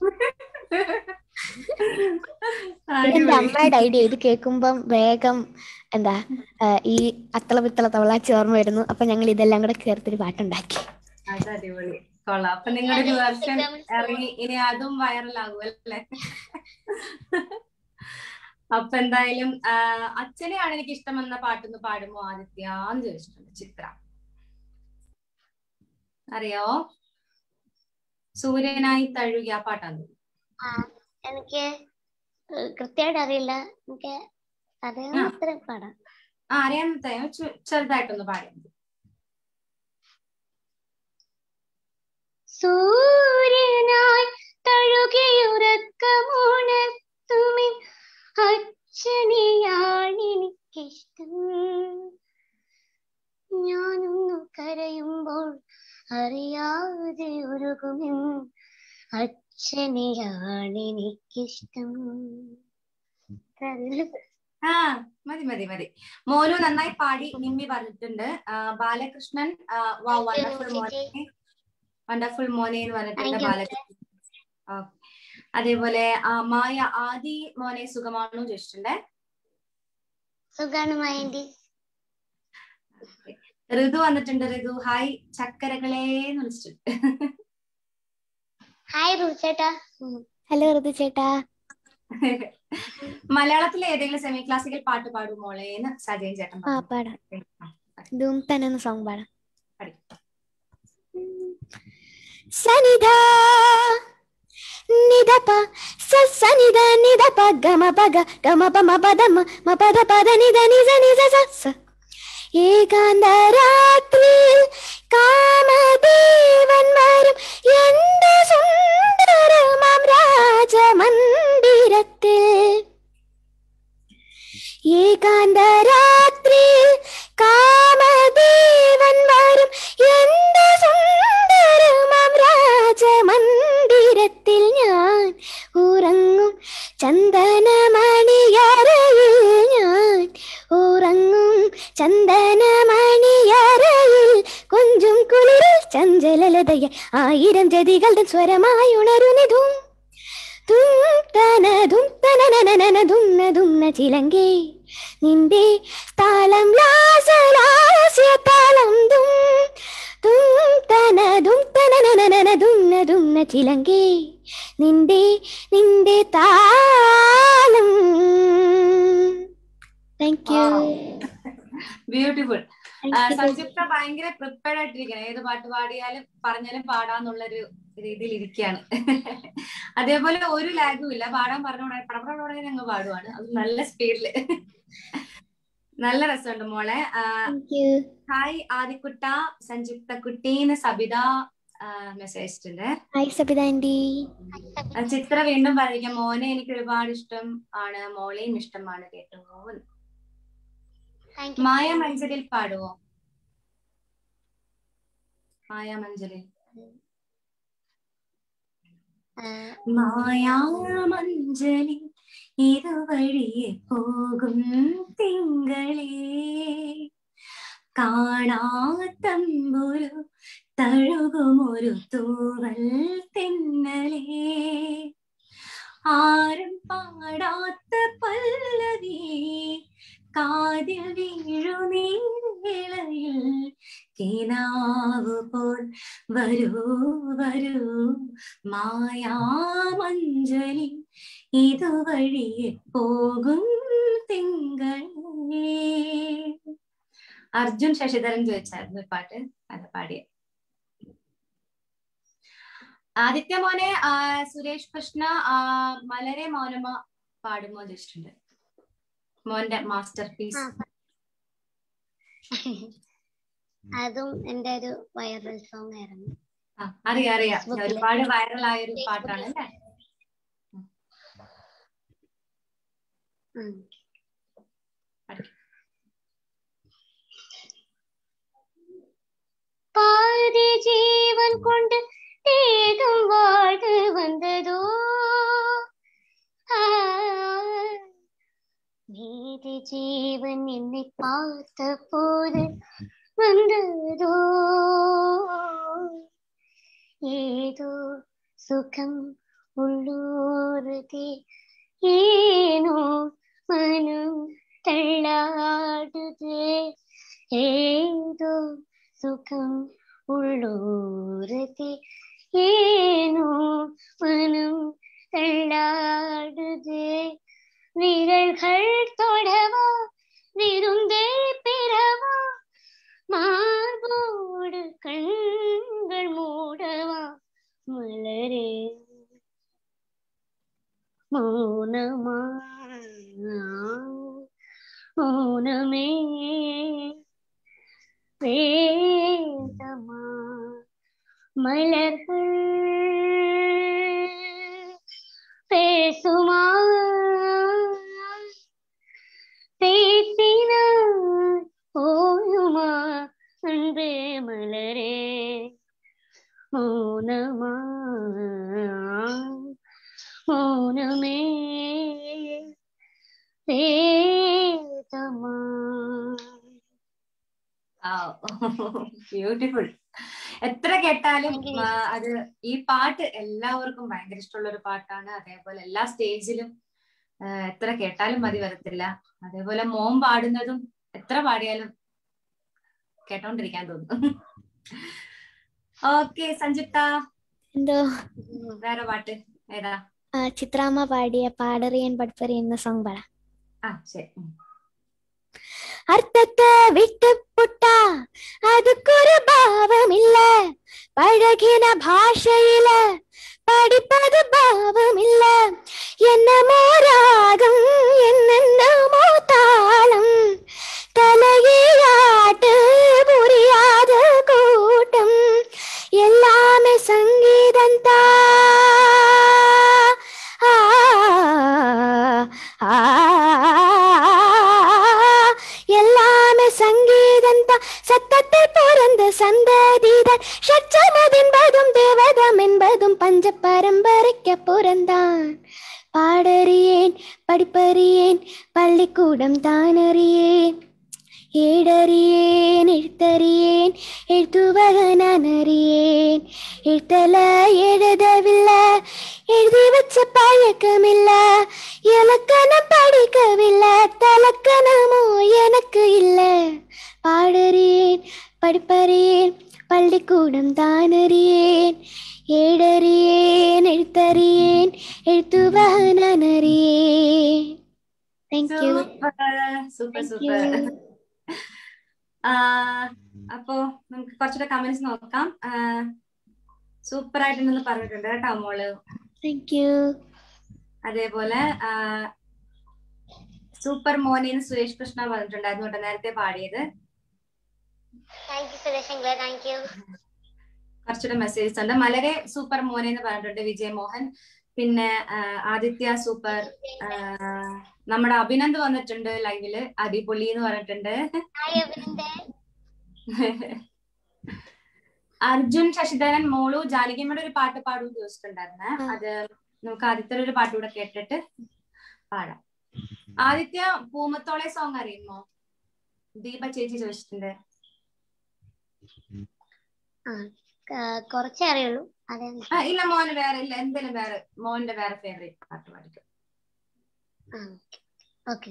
എന്റെ അമ്മയുടെ ഐഡിയ ഇത് കേൾക്കുമ്പം വേഗം എന്താ ആ, ഈ അത്തള പിത്തള തവളാച്ചി ഓർമ്മ വരുന്നു അപ്പൊ ഞങ്ങൾ ഇതെല്ലാം കൂടെ ചേർത്തൊരു പാട്ടുണ്ടാക്കി അത് അടിപൊളി കൊള്ളാം അപ്പൊ നിങ്ങളുടെ ഒരു വെർഷൻ ഇറങ്ങി ഇനി അതും വൈറലാകും അല്ലേ അപ്പൊ എന്തായാലും ആ, അച്ഛനെയാണ് എനിക്ക് ഇഷ്ടമെന്ന പാട്ടൊന്ന് പാടുമോ ആദിത്യാന്ന് ചോദിച്ചിട്ടുണ്ട് ചിത്ര അറിയോ സൂര്യനായി തഴുകി ആ പാട്ടാന്ന് തോന്നുന്നു. ആ എനിക്ക് ഏഹ് കൃത്യമായിട്ട് അറിയില്ല എനിക്ക് അറിയാവുന്ന ആ. അത്രയും പാടാം ആ അറിയാമത്തെ ചെറുതായിട്ടൊന്ന് പാടിയാൽ മതി സൂര്യനായി തഴുകിയുറക്കമുണർത്തുമിൻ അച്ഛനെയാണെനിക്കിഷ്ടം ഞാനൊന്നു കരയുമ്പോൾ അറിയാതെ ഉരുകുമിൻ അച്ഛനെയാണെനിക്കിഷ്ടം അറിയില്ല. ആ മതി മതി മതി മോനു നന്നായി പാടി നിമ്മി പറഞ്ഞിട്ടുണ്ട് ആ, ബാലകൃഷ്ണൻ വണ്ടർഫുൾ മോനെ വണ്ടർഫുൾ മോനെ എന്ന് പറഞ്ഞിട്ടുണ്ട് Thank you. ബാലകൃഷ്ണൻ ആ. അതേപോലെ ആ, മായ ആദി മോനെ സുഖമാണോ ചോദിച്ചിട്ടുണ്ട് സുഖാണ് മയന്തി ഋതു വന്നിട്ടുണ്ട് ഋതു ഹായ് ചക്കരകളെ എന്ന് വിളിച്ചിട്ടുണ്ട് ഹായ് റൂചേട്ടാ ഹലോ ഋതു ചേട്ടാ മലയാളത്തിലെ ഏതെങ്കിലും സെമി ക്ലാസിക്കൽ പാട്ട് പാടും മോളെ എന്ന് സജയൻ ചേട്ടൻ ആ പറഞ്ഞു. പാടാം ആ, ധൂം തന്നെ സോങ് പാടാം പാടി. സനിധ നിധപ സ സനിധ നിധപ ഗമ പഗ ഗമ പമ പദമ മ പദ പദ നിധ നിജ നിജ സ സ ഏകാന്ത രാത്രിയിൽ കാമദേവൻ വരും എന്റെ സുന്ദരമാം രാജമന്ദിരത്തിൽ ഏകാന്ത രാത്രിയിൽ കാമദേവൻ വരും എന്റെ സുന്ദരമാം രാജമന്ദിരത്തിൽ ഞാൻ ഉറങ്ങും ചന്ദനമണിയറയിൽ ഞാൻ ഉറങ്ങും ചന്ദനമണി ചഞ്ചലതയ ആയിരം ജതികളുടെ സ്വരമായി ഉണരുന്നതും തും തന തും തനനനനന തുന്ന തുന്ന ചിലങ്കേ നിന്റെ താളം ലാസലാസ്യ താളം തും തും തന തും തനനനനന തുന്ന തുന്ന ചിലങ്കേ നിന്റെ നിന്റെ താളം താങ്ക് യു ബ്യൂട്ടിഫുൾ സംയുക്ത ഭയങ്കര പ്രിപ്പയർഡ് ആയിട്ടിരിക്കണം ഏത് പാട്ട് പാടിയാലും പറഞ്ഞാലും പാടാന്നുള്ളൊരു രീതിയിൽ ഇരിക്കുകയാണ് അതേപോലെ ഒരു ലാഗും ഇല്ല പാടാൻ പറഞ്ഞോടെ പടപടപടേ അങ്ങ് പാടുവാണ് അത് നല്ല സ്പീഡില് നല്ല രസമുണ്ട് മോളെ ആ, താങ്ക് യു ഹായ് ആദിക്കുട്ട സംയുക്ത കുട്ടീന്ന് സബിത മെസ്സേജ് അയച്ചിട്ടുണ്ട് ഹായ് സബിത ആൻറ്റി ആ, ചിത്ര വീണ്ടും പറഞ്ഞിരിക്കാം മോനെ എനിക്ക് ഒരുപാട് ഇഷ്ടം ആണ് മോളെയും ഇഷ്ടമാണ് കേട്ടോ താങ്ക് യു മായ മഞ്ചലിൽ പാടുവോ മായ മഞ്ചലിൽ മായാമഞ്ജലി ഇതുവഴിയെ പോകും തിങ്കളേ കാണാത്തമ്പൊരു തഴുകുമൊരു തൂവൽ തെന്നലേ ആരും പാടാത്ത പല്ലവി കാതിൽ വീഴുനീളയിൽ കിനാവ് പോൽ വരൂ വരൂ മായാമഞ്ജലി ഇതുവഴിയെ പോകും തിങ്കളേ അർജുൻ ശശിധരൻ ചോദിച്ചായിരുന്നു ഈ പാട്ട് അത് പാടിയ ആദിത്യ മോനെ ആ, സുരേഷ് കൃഷ്ണ ആ, മലരെ മൗനമ പാടുമോ ചോദിച്ചിട്ടുണ്ട് മോന്റെ മാസ്റ്റർ പീസ് അതും എന്റെ ഒരു വൈറൽ സോങ് ആയിരുന്നു അറിയാം അറിയാം ഫേസ്ബുക്കില്. ഒരുപാട് വൈറൽ ആയ ഒരു പാട്ടാണ് അല്ലേ ഉം. பாதி ஜீவன் கொண்டு தேகம் வாழ்ந்து வந்ததோ ஆ, மீதி ஜீவன் என்னை பார்த்த போது வந்ததோ ஏதோ சுகம் உள்ளூருதே ஏனோ மனம் தள்ளாடுதே ஏதோ சுகம் உள்ளூரதே ஏனோ மனம் தள்ளாடுதே விரல்கள் தொடவா விருந்தே பிறவா மார்போடு கண்கள் மூடவா மலரே மௌனமா மௌனமே வேதமா மலர்கள் பேசுமா பேசினால் போயுமா அன்பே மலரே மௌனமா மௌனமே വേദമാ ബ്യൂട്ടിഫുൾ എത്ര കേട്ടാലും Thank you. ആ, അത് ഈ പാട്ട് എല്ലാവർക്കും ഭയങ്കര ഇഷ്ടമുള്ള ഒരു പാട്ടാണ് അതേപോലെ എല്ലാ സ്റ്റേജിലും ആ, എത്ര കേട്ടാലും മതി വരത്തില്ല അതേപോലെ മോൻ പാടുന്നതും എത്ര പാടിയാലും കേട്ടോണ്ടിരിക്കാൻ തോന്നും ഓക്കെ സഞ്ജിത്ത എന്തോ വേറെ പാട്ട് ഏതാ ആ, ചിത്രാമ്മ പാടിയ പാടറിയൻ പഠിപ്പറി എന്ന സോങ് പാടാം ആ ശരി ഉം. അർത്ഥത്തെ വിട്ടുപുട്ട അതുക്കൊരു ഭാവമില്ല പഴകിന ഭാഷയില് പഠിപ്പത് ഭാവമില്ല എന്നമോ രാഗം എന്നമോ താളം തലയാട്ട് പുരിയാத കൂട്ടം எல்லாமே சங்கீதம் எல்லாமே சங்கீதம் சத்தத்தில் பிறந்த சந்ததிதான் ஷட்சமது என்பதும் தேவதம் என்பதும் பஞ்ச பரம்பரைக்க பிறந்தான் பாடறியேன் படிப்பறியேன் பள்ளிக்கூடம் தான் அறியேன் ഏടറിയേൻ എഴുത്തറിയേൻ എഴുത്തുവക ഞാൻ അറിയേൻ എഴുത്തല എഴുതവില്ല എഴുതി വെച്ച പഴക്കമില്ല இலக்கணம் படிக்கவில்லை தலக்கணமோ எனக்கு இல்லை பாடறியேன் படிப்பறியேன் பள்ளிக்கூடம் தான் அறியேன் ஏடறியேன் எழுத்தறியேன் எழுத்துவக நான் அறியேன் தேங்க்யூ സൂപ്പർ സൂപ്പർ സൂപ്പർ അപ്പോ നമുക്ക് കുറച്ചുകൂടെ കമന്റ്സ് നോക്കാം സൂപ്പർ ആയിട്ടുണ്ടെന്ന് പറഞ്ഞിട്ടുണ്ട് കേട്ടോ മോള് தேங்க்யூ അതേപോലെ സൂപ്പർ മോനെന്ന് സുരേഷ് കൃഷ്ണ പറഞ്ഞിട്ടുണ്ടായിരുന്നു കേട്ടോ നേരത്തെ പാടിയത് താങ്ക് യു സുരേഷ് അങ്കിളെ താങ്ക് യു കുറച്ചുകൂടെ മെസ്സേജസ് ഉണ്ട് മലരെ സൂപ്പർ മോനെ എന്ന് പറഞ്ഞിട്ടുണ്ട് വിജയ് മോഹൻ പിന്നെ ആ, ആദിത്യ സൂപ്പർ ആ, നമ്മുടെ അഭിനന്ദ് വന്നിട്ടുണ്ട് ലൈവില് അടിപൊളി എന്ന് പറഞ്ഞിട്ടുണ്ട് ഹായ് അഭിനന്ദൻ അർജുൻ ശശിധരൻ മോളു ജാനകിയമ്മയുടെ ഒരു പാട്ട് പാടും ചോദിച്ചിട്ടുണ്ടായിരുന്നെ ആ. അത് നമുക്ക് ആദിത്യ ഒരു പാട്ട് കൂടെ കേട്ടിട്ട് പാടാം ആദിത്യ പൂമത്തോളെ സോങ് അറിയുമോ ദീപ ചേച്ചി ചോദിച്ചിട്ടുണ്ട് കുറച്ചേ അറിയുള്ളൂ അതെ ആ, ഇല്ല മോന് വേറെ ഇല്ല എന്തെങ്കിലും വേറെ മോന്റെ വേറെ ഫേവറേറ്റ് പാട്ട് പാടിക്കും ഓക്കെ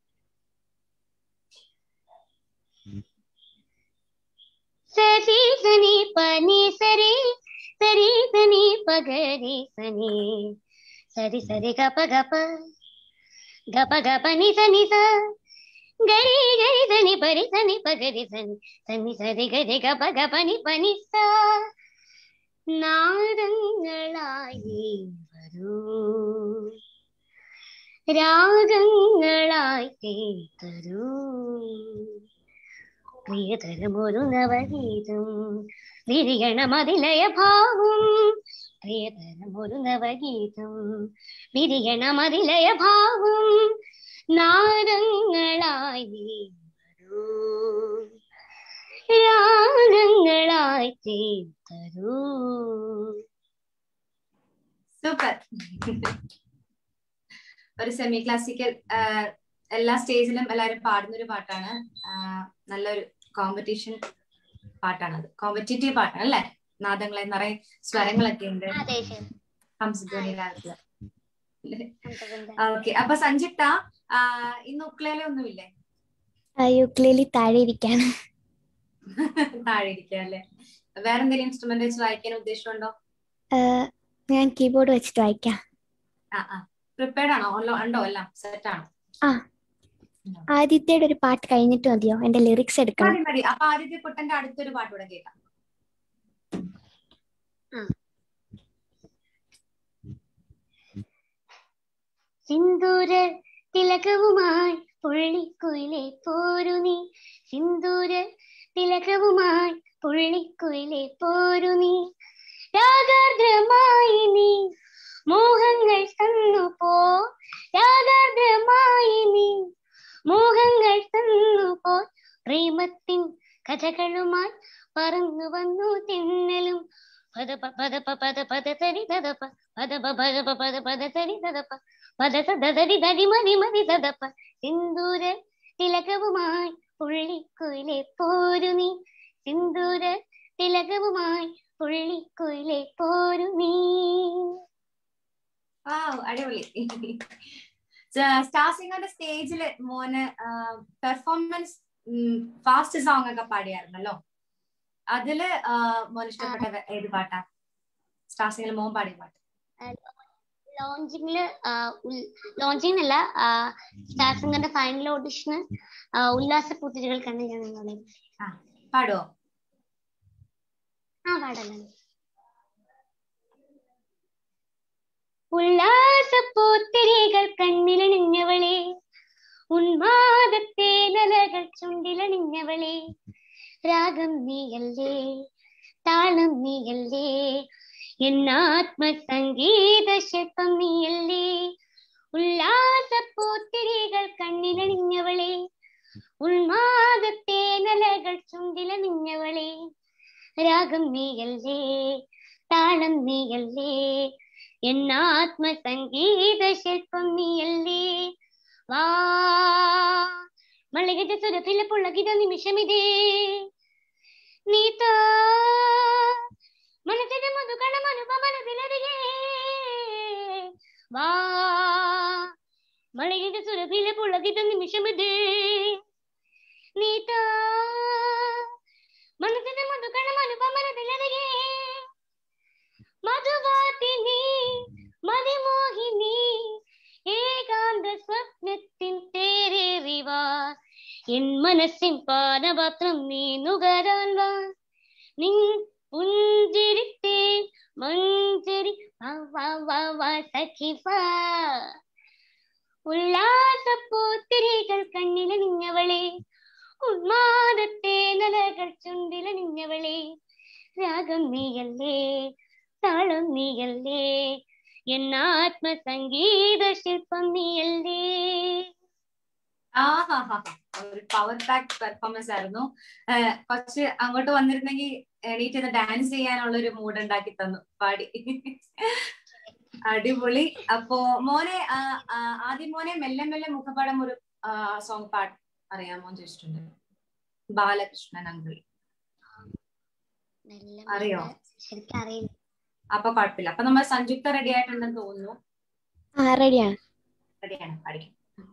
സരി സനി പനി സരി സരി സനി പഗരി സനി സരി സരി ഗപ ഗപ ഗപ ഗപ നി സനി സ ഗരി ഗരി സനി പരി സനി പഗരി സനി സനി സരി ഗരി ഗപ ഗപ നി പനി സ നാദങ്ങളായി വരൂ രാഗങ്ങളായി തരൂ പ്രിയതരമൊരു നവഗീതം വിരിയണമതിലയ ഭാവം പ്രിയതരമൊരു നവഗീതം വിരിയണമതിലയ ഭാവം നാദങ്ങളായി നീ വരൂ രാഗങ്ങളായി തരൂ സൂപ്പർ ഒരു സെമി ക്ലാസിക്കൽ എല്ലാ സ്റ്റേജിലും എല്ലാവരും പാടുന്ന ഒരു പാട്ടാണ് ആ, നല്ലൊരു കോമ്പറ്റീഷൻ പാട്ടാണത് കോമ്പറ്റീറ്റീവ് പാട്ടാണ് അല്ലേ നാദങ്ങളെ നിറയെ സ്വരങ്ങളൊക്കെ ഉണ്ട് അതെ ശരി ഹംസധ്വനി രാഗത്തില് അന്തബന്ധം. ഓക്കെ അപ്പൊ സഞ്ജിത്ത ആ, ഇന്ന് ഉക്ലേല ഒന്നുമില്ലേ യുക്ലേലി താഴെ ഇരിക്കാണ് താഴെ ഇരിക്കുക അല്ലേ വേറെ എന്തെങ്കിലും ഇൻസ്ട്രുമെന്റ് വെച്ച് വായിക്കാൻ ഉദ്ദേശമുണ്ടോ ആഹ് ഞാൻ കീബോർഡ് വെച്ചിട്ട് വായിക്കാം ആ ആ പ്രിപ്പയർഡ് ആണോ ഉള്ളോ ഉണ്ടോ എല്ലാം സെറ്റ് ആണോ ആദിത്യയുടെ ഒരു പാട്ട് കഴിഞ്ഞിട്ട് മതിയോ എന്റെ ലിറിക്സ് എടുക്കണം മതി മതി അപ്പൊ ആദിത്യ കുട്ടന്റെ അടുത്തൊരു പാട്ട് കൂടെ കേൾക്കാം സിന്ദൂര തിലകവുമായി പുള്ളിക്കുയിലെ പോരു നീ സിന്ദൂര തിലകവുമായി പുള്ളിക്കുയിലെ പോരു നീ രാഗാർദ്രമായി നീ മോഹങ്ങൾ തന്നു പോ രാഗാർദ്രമായി നീ മോഹങ്ങൾ തന്നു പോ പ്രേമത്തിൻ കഥകളുമായി പറന്നു വന്നു തിന്നലും പദപ പദപ പദ പദ തരി ദദപ പദപ പദപ പദ പദ തരി ദദപ പദ ദദരി ദരി മതി മതി ദദപ സിന്ദൂര തിലകവുമായി പുള്ളിക്കുയിലെ പോരു നീ സിന്ദൂര തിലകവുമായി പുള്ളിക്കുയിലെ പോരു നീ ആ അടിപൊളി സ്റ്റാർ സിംഗറിന്റെ സ്റ്റേജില് മോന് പെർഫോമൻസ് ഫാസ്റ്റ് സോങ് ഒക്കെ പാടിയായിരുന്നല്ലോ അതില് ആ, മോന് ഇഷ്ടപ്പെട്ട വേ- ഏത് പാട്ടാ സ്റ്റാർ സിംഗറിൽ മോൻ പാടിയ പാട്ട് ലോഞ്ചിങ്ങില് ലോഞ്ചിങ് അല്ല സ്റ്റാർ സിംഗറിന്റെ ഫൈനൽ ഓഡിഷന് ഉല്ലാസ പൂത്തിരികൾ കണ്ട് ഞാൻ നിങ്ങളെ പാടുവോ ആ പാടല്ലോ ഉല്ലാസപ്പൂത്തിരികൾ കണ്ണിലണിഞ്ഞവളെ ഉന്മാദത്തെ നലകൾ ചുണ്ടിലണിഞ്ഞവളെ രാഗം നീയല്ലേ താളം നീയല്ലേ എന്നാത്മസംഗീത ശില്പം നീയല്ലേ ഉല്ലാസപ്പൂത്തിരികൾ കണ്ണിലണിഞ്ഞവളെ ഉന്മാദത്തെ നലകൾ ചുണ്ടിലണിഞ്ഞവളെ രാഗം നീയല്ലേ താളം നീയല്ലേ എന്നാത്മസംഗീത ശില്പം നീയല്ലേ വാ മള്ളികജ സുരത്തിലെ പുള്ളകിത നിമിഷമിതേ നീത മനസ്സിന്റെ മധുകണ അനുപമനത്തിലരികെ വാ മള്ളികജ സുരത്തിലെ പുള്ളകിത നിമിഷമിതേ നീത മനസ്സിന്റെ മധുകണ അനുപമനത്തിലരികെ മധുവാതിനി മതിമോഹിനി ഏകാന്ത സ്വപ്നത്തിൻ തേരേറിവാ എൻ മനസ്സിൻ പാനപാത്രം നീ നുകരാൻ വാ നിൻ പുഞ്ചിരിത്തേ മഞ്ചരി വാ വാ വാ വാ സഖി വാ ഉല്ലാസപ്പൂത്തിരികൾ കണ്ണില നിന്നവളെ ഉന്മാദത്തെ നലകൾ ചുണ്ടില നിന്നവളെ രാഗം നീയല്ലേ താളം നീയല്ലേ എൻ ആത്മസംഗീത ശില്പം നീയല്ലേ ആഹാഹാ. ഒരു പവർ പാക്ക് പെർഫോമൻസ് ആയിരുന്നു ഏഹ് കുറച്ച് അങ്ങോട്ട് വന്നിരുന്നെങ്കിൽ എണീറ്റ് ഡാൻസ് ചെയ്യാനുള്ള ഒരു മൂഡ് ഉണ്ടാക്കി തന്നു പാടി അടിപൊളി അപ്പോ മോനെ ആ, ആ, ആദ്യം മോനെ മെല്ലെ മെല്ലെ മുഖപാടം ഒരു സോങ് പാട്ട് അറിയാമോ എന്ന് ചോദിച്ചിട്ടുണ്ട് ബാലകൃഷ്ണൻ അങ്കിൾ അറിയോ? ശരിക്കും അറിയില്ല അപ്പൊ കുഴപ്പമില്ല അപ്പൊ നമ്മൾ സംയുക്ത റെഡി ആയിട്ടുണ്ടെന്ന് തോന്നുന്നു ആ റെഡിയാണ് റെഡിയാണ് പഠിക്കും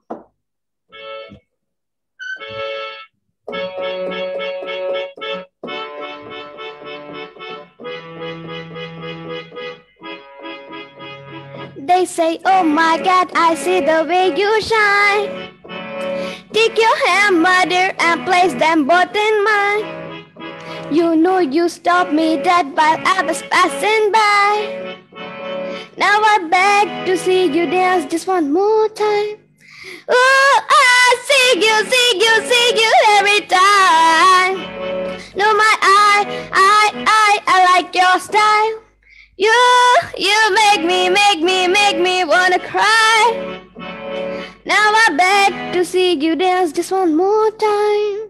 They say, Oh my God, I see the way you shine. Take your hand, mother, and place them both in mine. You know you stopped me dead while I was passing by. Now I beg to see you dance just one more time. Oh, I see you, see you, see you every time. No, my eye, I, I, I like your style. You, you make me, make me, make me wanna cry. Now I beg to see you dance just one more time.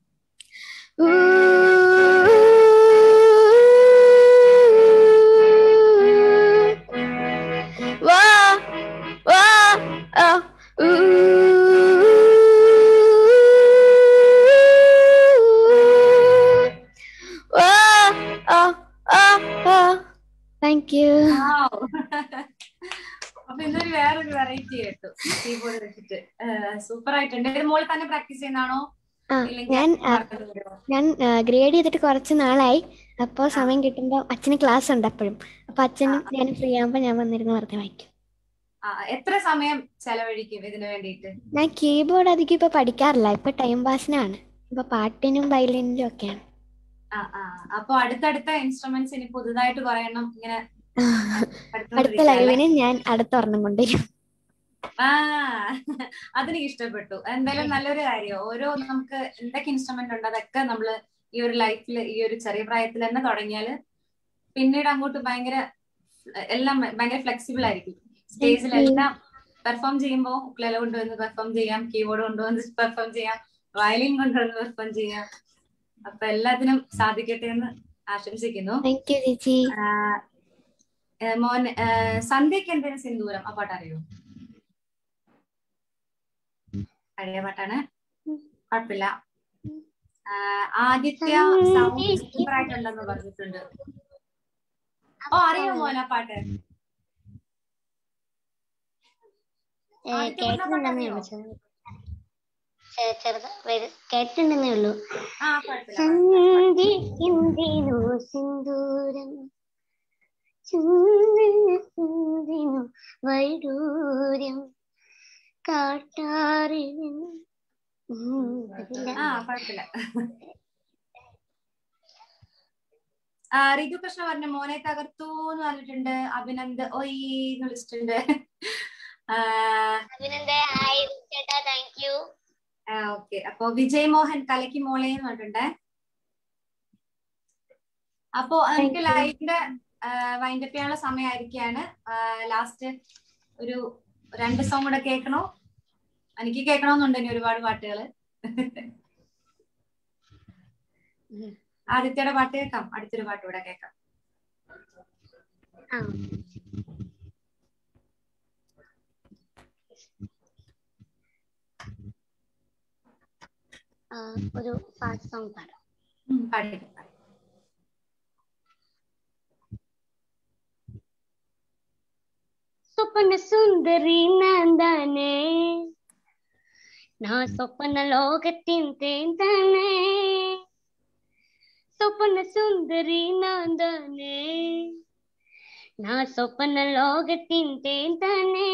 Ooh. Whoa, whoa, oh, ooh. Whoa, oh, oh, oh. Thank you. അപ്പൊ ഇന്നൊരു വേറൊരു വെറൈറ്റി കേട്ടു കീബോർഡ് വെച്ചിട്ട് സൂപ്പർ ആയിട്ടുണ്ട് ഇത് മോള് തന്നെ പ്രാക്ടീസ് ചെയ്യുന്നതാണോ ആ, ഇല്ലെങ്കിൽ ഞാൻ ആ, പറഞ്ഞു തരുമോ? ഞാൻ ഗ്രേഡ് ചെയ്തിട്ട് കുറച്ച് നാളായി അപ്പോൾ സമയം കിട്ടുമ്പോൾ അച്ഛന് ക്ലാസ് ഉണ്ട് അപ്പോഴും അപ്പൊ അച്ഛനും ഞാൻ ഫ്രീ ആകുമ്പോൾ ഞാൻ വന്നിരുന്ന് വെറുതെ വായിക്കും ആ, എത്ര സമയം ചെലവഴിക്കും ഇതിനു വേണ്ടിയിട്ട് ഞാൻ കീബോർഡ് അധികം ഇപ്പൊ പഠിക്കാറില്ല ഇപ്പൊ ടൈം പാസിനാണ് ഇപ്പൊ പാട്ടിനും വയലിനിലും ഒക്കെയാണ് ആ ആ അപ്പൊ അടുത്തടുത്ത ഇൻസ്ട്രുമെന്റ്സ് ഇനി പുതുതായിട്ട് കുറെ എണ്ണം ഇങ്ങനെ അടുത്ത പഠിച്ചുകൊണ്ടിരിക്കുകയല്ലേ? ലൈവിന് ഞാൻ അടുത്ത ഒരെണ്ണം കൊണ്ടുവരും ആ അതെനിക്ക് ഇഷ്ടപ്പെട്ടു എന്തായാലും നല്ലൊരു കാര്യം ഓരോ നമുക്ക് എന്തൊക്കെ ഇൻസ്ട്രുമെന്റ് ഉണ്ട് അതൊക്കെ നമ്മള് ഈ ഒരു ലൈഫിൽ ഈ ഒരു ചെറിയ പ്രായത്തിൽ തന്നെ തുടങ്ങിയാല് പിന്നീട് അങ്ങോട്ട് ഭയങ്കര എല്ലാം ഭയങ്കര ഫ്ലെക്സിബിൾ ആയിരിക്കും സ്റ്റേജിലെല്ലാം പെർഫോം ചെയ്യുമ്പോൾ ഉക്ലേല കൊണ്ടുവന്ന് പെർഫോം ചെയ്യാം കീബോർഡ് കൊണ്ടുവന്ന് പെർഫോം ചെയ്യാം വയലിൻ കൊണ്ടുവന്ന് പെർഫോം ചെയ്യാം അപ്പൊ എല്ലാത്തിനും സാധിക്കട്ടെ എന്ന് ആശംസിക്കുന്നു താങ്ക് യു ചേച്ചി ആ, ഏ, മോൻ ഏ, സന്ധ്യക്ക് എന്തിനു സിന്ദൂരം ആ പാട്ട് അറിയോ പഴയ പാട്ടാണ് കുഴപ്പമില്ല ആ, ആദിത്യ സൗണ്ട് സൂപ്പർ ആയിട്ടുണ്ടെന്ന് പറഞ്ഞിട്ടുണ്ട് ഓ അറിയോ മോൻ ആ പാട്ട് ഏ, ആദ്യത്തെ പറഞ്ഞ കേട്ടിട്ടുണ്ടെന്നേ പാട്ടറിയോ? ഉള്ളൂ ചെറു- ചെ- ചെറുത് വരു- കേട്ടിട്ടുണ്ടെന്നേ ഉള്ളൂ ആ കുഴപ്പമില്ല സന്ധ്യക്കെന്തിനു സിന്ദൂരം ചന്ദ്രനെന്തിനു വൈഡൂര്യം കാട്ടാറിന് ഉം, അതില്ല. ആ കുഴപ്പമില്ല ആ ഋതു കൃഷ്ണ പറഞ്ഞ മോനെ തകർത്തു എന്ന് പറഞ്ഞിട്ടുണ്ട് അഭിനന്ദ് ഒയ് എന്ന് വിളിച്ചിട്ടുണ്ട് ആ അഭിനന്ദേ ഹായ് ചേട്ടാ താങ്ക് യു ഓക്കെ അപ്പൊ വിജയ് മോഹൻ കലക്കി മോളെ എന്ന് പറഞ്ഞിട്ടുണ്ട് അപ്പോ നമുക്ക് you. ലൈവിന്റെ വൈൻഡപ്പ് ചെയ്യാനുള്ള സമയമായിരിക്കാണ് ലാസ്റ്റ് ഒരു രണ്ട് സോങ് കൂടെ കേൾക്കണോ എനിക്ക് കേൾക്കണമെന്നുണ്ട് ഇനി ഒരുപാട് പാട്ടുകള് ഉം. ആദിത്യയുടെ പാട്ട് കേൾക്കാം അടുത്തൊരു പാട്ട് കൂടെ കേൾക്കാം ആ ആ, ഒരു ഫാസ്റ്റ് സോങ് പാടാം ഉം, പാടിക്കോ, പാടിക്കോ. സ്വപ്ന സുന്ദരി നന്ദനേ நான் சொப்பன லோகத்தின் தேந்தனே சொப்பன சுந்தரி நான் தானே நான் சொப்பன லோகத்தின் தேந்தனே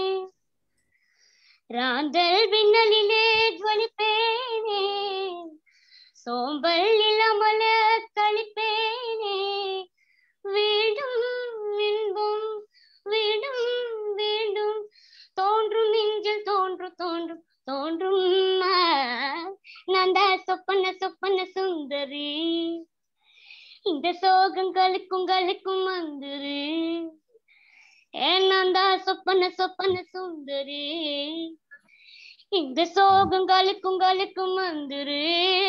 ராந்தல் விண்ணலிலே ஜொலிப்பேனே சோம்பல் இல்லாமல கழிப்பேனே வீடும் இன்பம் வீடும் வேண்டும் தோன்றும் நெஞ்சில் தோன்றும் தோன்றும் தோன்றும் நான் தான் சொப்பன சொப்பன சுந்தரி இந்த சோகம் கலிக்கும் கலிக்கும் வந்துரு ஏன் நான் தான் சொப்பன சொப்பன சுந்தரி இந்த சோகம் கலிக்கும் கலிக்கும் வந்துரு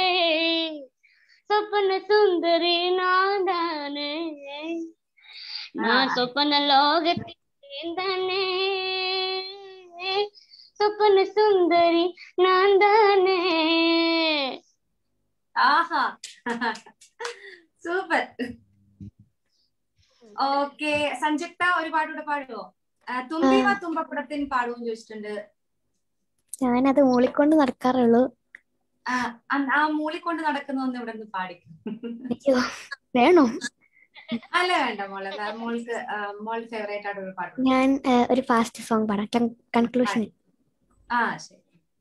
சொப்பன சுந்தரி நான் தானே நான் சொப்பன லோகத்தின் தானே சொப்பன சுந்தரி நான் தானே ആഹാ സൂപ്പർ ഓക്കെ സംയുക്ത ഒരു പാട്ടൂടെ പാടുവോ ആ, തുമ്പി വാ തുമ്പപ്പുടത്തിൻ പാടുവോ ചോദിച്ചിട്ടുണ്ട് ഞാനത് മൂളിക്കൊണ്ട് നടക്കാറുള്ളൂ ആ, അന്ന് ആ മൂളിക്കൊണ്ട് നടക്കുന്ന ഒന്ന് ഇവിടെ നിന്ന് പാടിക്കും അയ്യോ വേണോ അല്ല വേണ്ട മോളെ ആ, മോൾക്ക് ആ, മോൾ ഫേവറേറ്റ് ആയിട്ടുള്ള പാട്ട് ഞാൻ ആ, ഒരു ഫാസ്റ്റ് സോങ് പാടാം കൺക്ലൂഷൻ ആ ശരി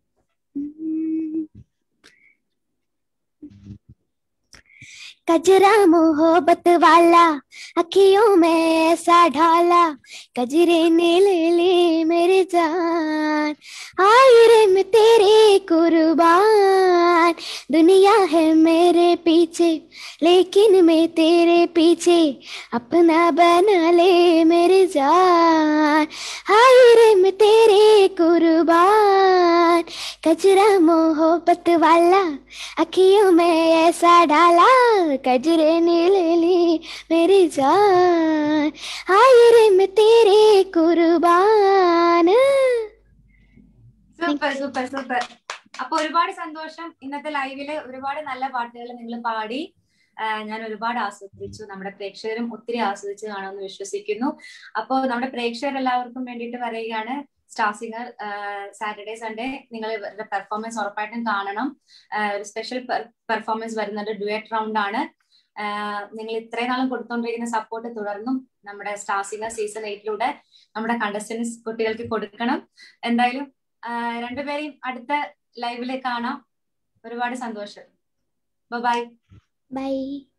कजरा मोहब्बत वाला अखियों में ऐसा ढाला कजरे ने ले ली मेरी जान आए रे मैं तेरे कुर्बान दुनिया है मेरे पीछे लेकिन मैं तेरे पीछे अपना बना ले मेरी जान आए रे मैं तेरे कुर्बान कजरा मोहब्बत वाला अखियों में ऐसा डाला कजरे ने ले ली मेरी जान आए रे मैं तेरे कुर्बान സൂപ്പർ സൂപ്പർ സൂപ്പർ അപ്പൊ ഒരുപാട് സന്തോഷം ഇന്നത്തെ ലൈവില് ഒരുപാട് നല്ല പാട്ടുകൾ നിങ്ങൾ പാടി ആ, ഞാൻ ഒരുപാട് ആസ്വദിച്ചു നമ്മുടെ പ്രേക്ഷകരും ഒത്തിരി ആസ്വദിച്ച് കാണുമെന്ന് വിശ്വസിക്കുന്നു അപ്പോ നമ്മുടെ പ്രേക്ഷകരെല്ലാവർക്കും വേണ്ടിയിട്ട് പറയുകയാണ് സ്റ്റാർ സിംഗർ സാറ്റർഡേ സൺഡേ നിങ്ങൾ ഇവരുടെ പെർഫോമൻസ് ഉറപ്പായിട്ടും കാണണം ആ, ഒരു സ്പെഷ്യൽ പെർഫോമൻസ് വരുന്നുണ്ട് ഡുവറ്റ് റൗണ്ട് ആണ് നിങ്ങൾ ഇത്രയും നാളും കൊടുത്തോണ്ടിരിക്കുന്ന സപ്പോർട്ട് തുടർന്നും നമ്മുടെ സ്റ്റാർ സിംഗർ സീസൺ എയ്റ്റിലൂടെ നമ്മുടെ കണ്ടസ്റ്റൻസ് കുട്ടികൾക്ക് കൊടുക്കണം എന്തായാലും ആ, രണ്ടുപേരെയും അടുത്ത ലൈവില് കാണാം ഒരുപാട് സന്തോഷം ബൈ ബൈ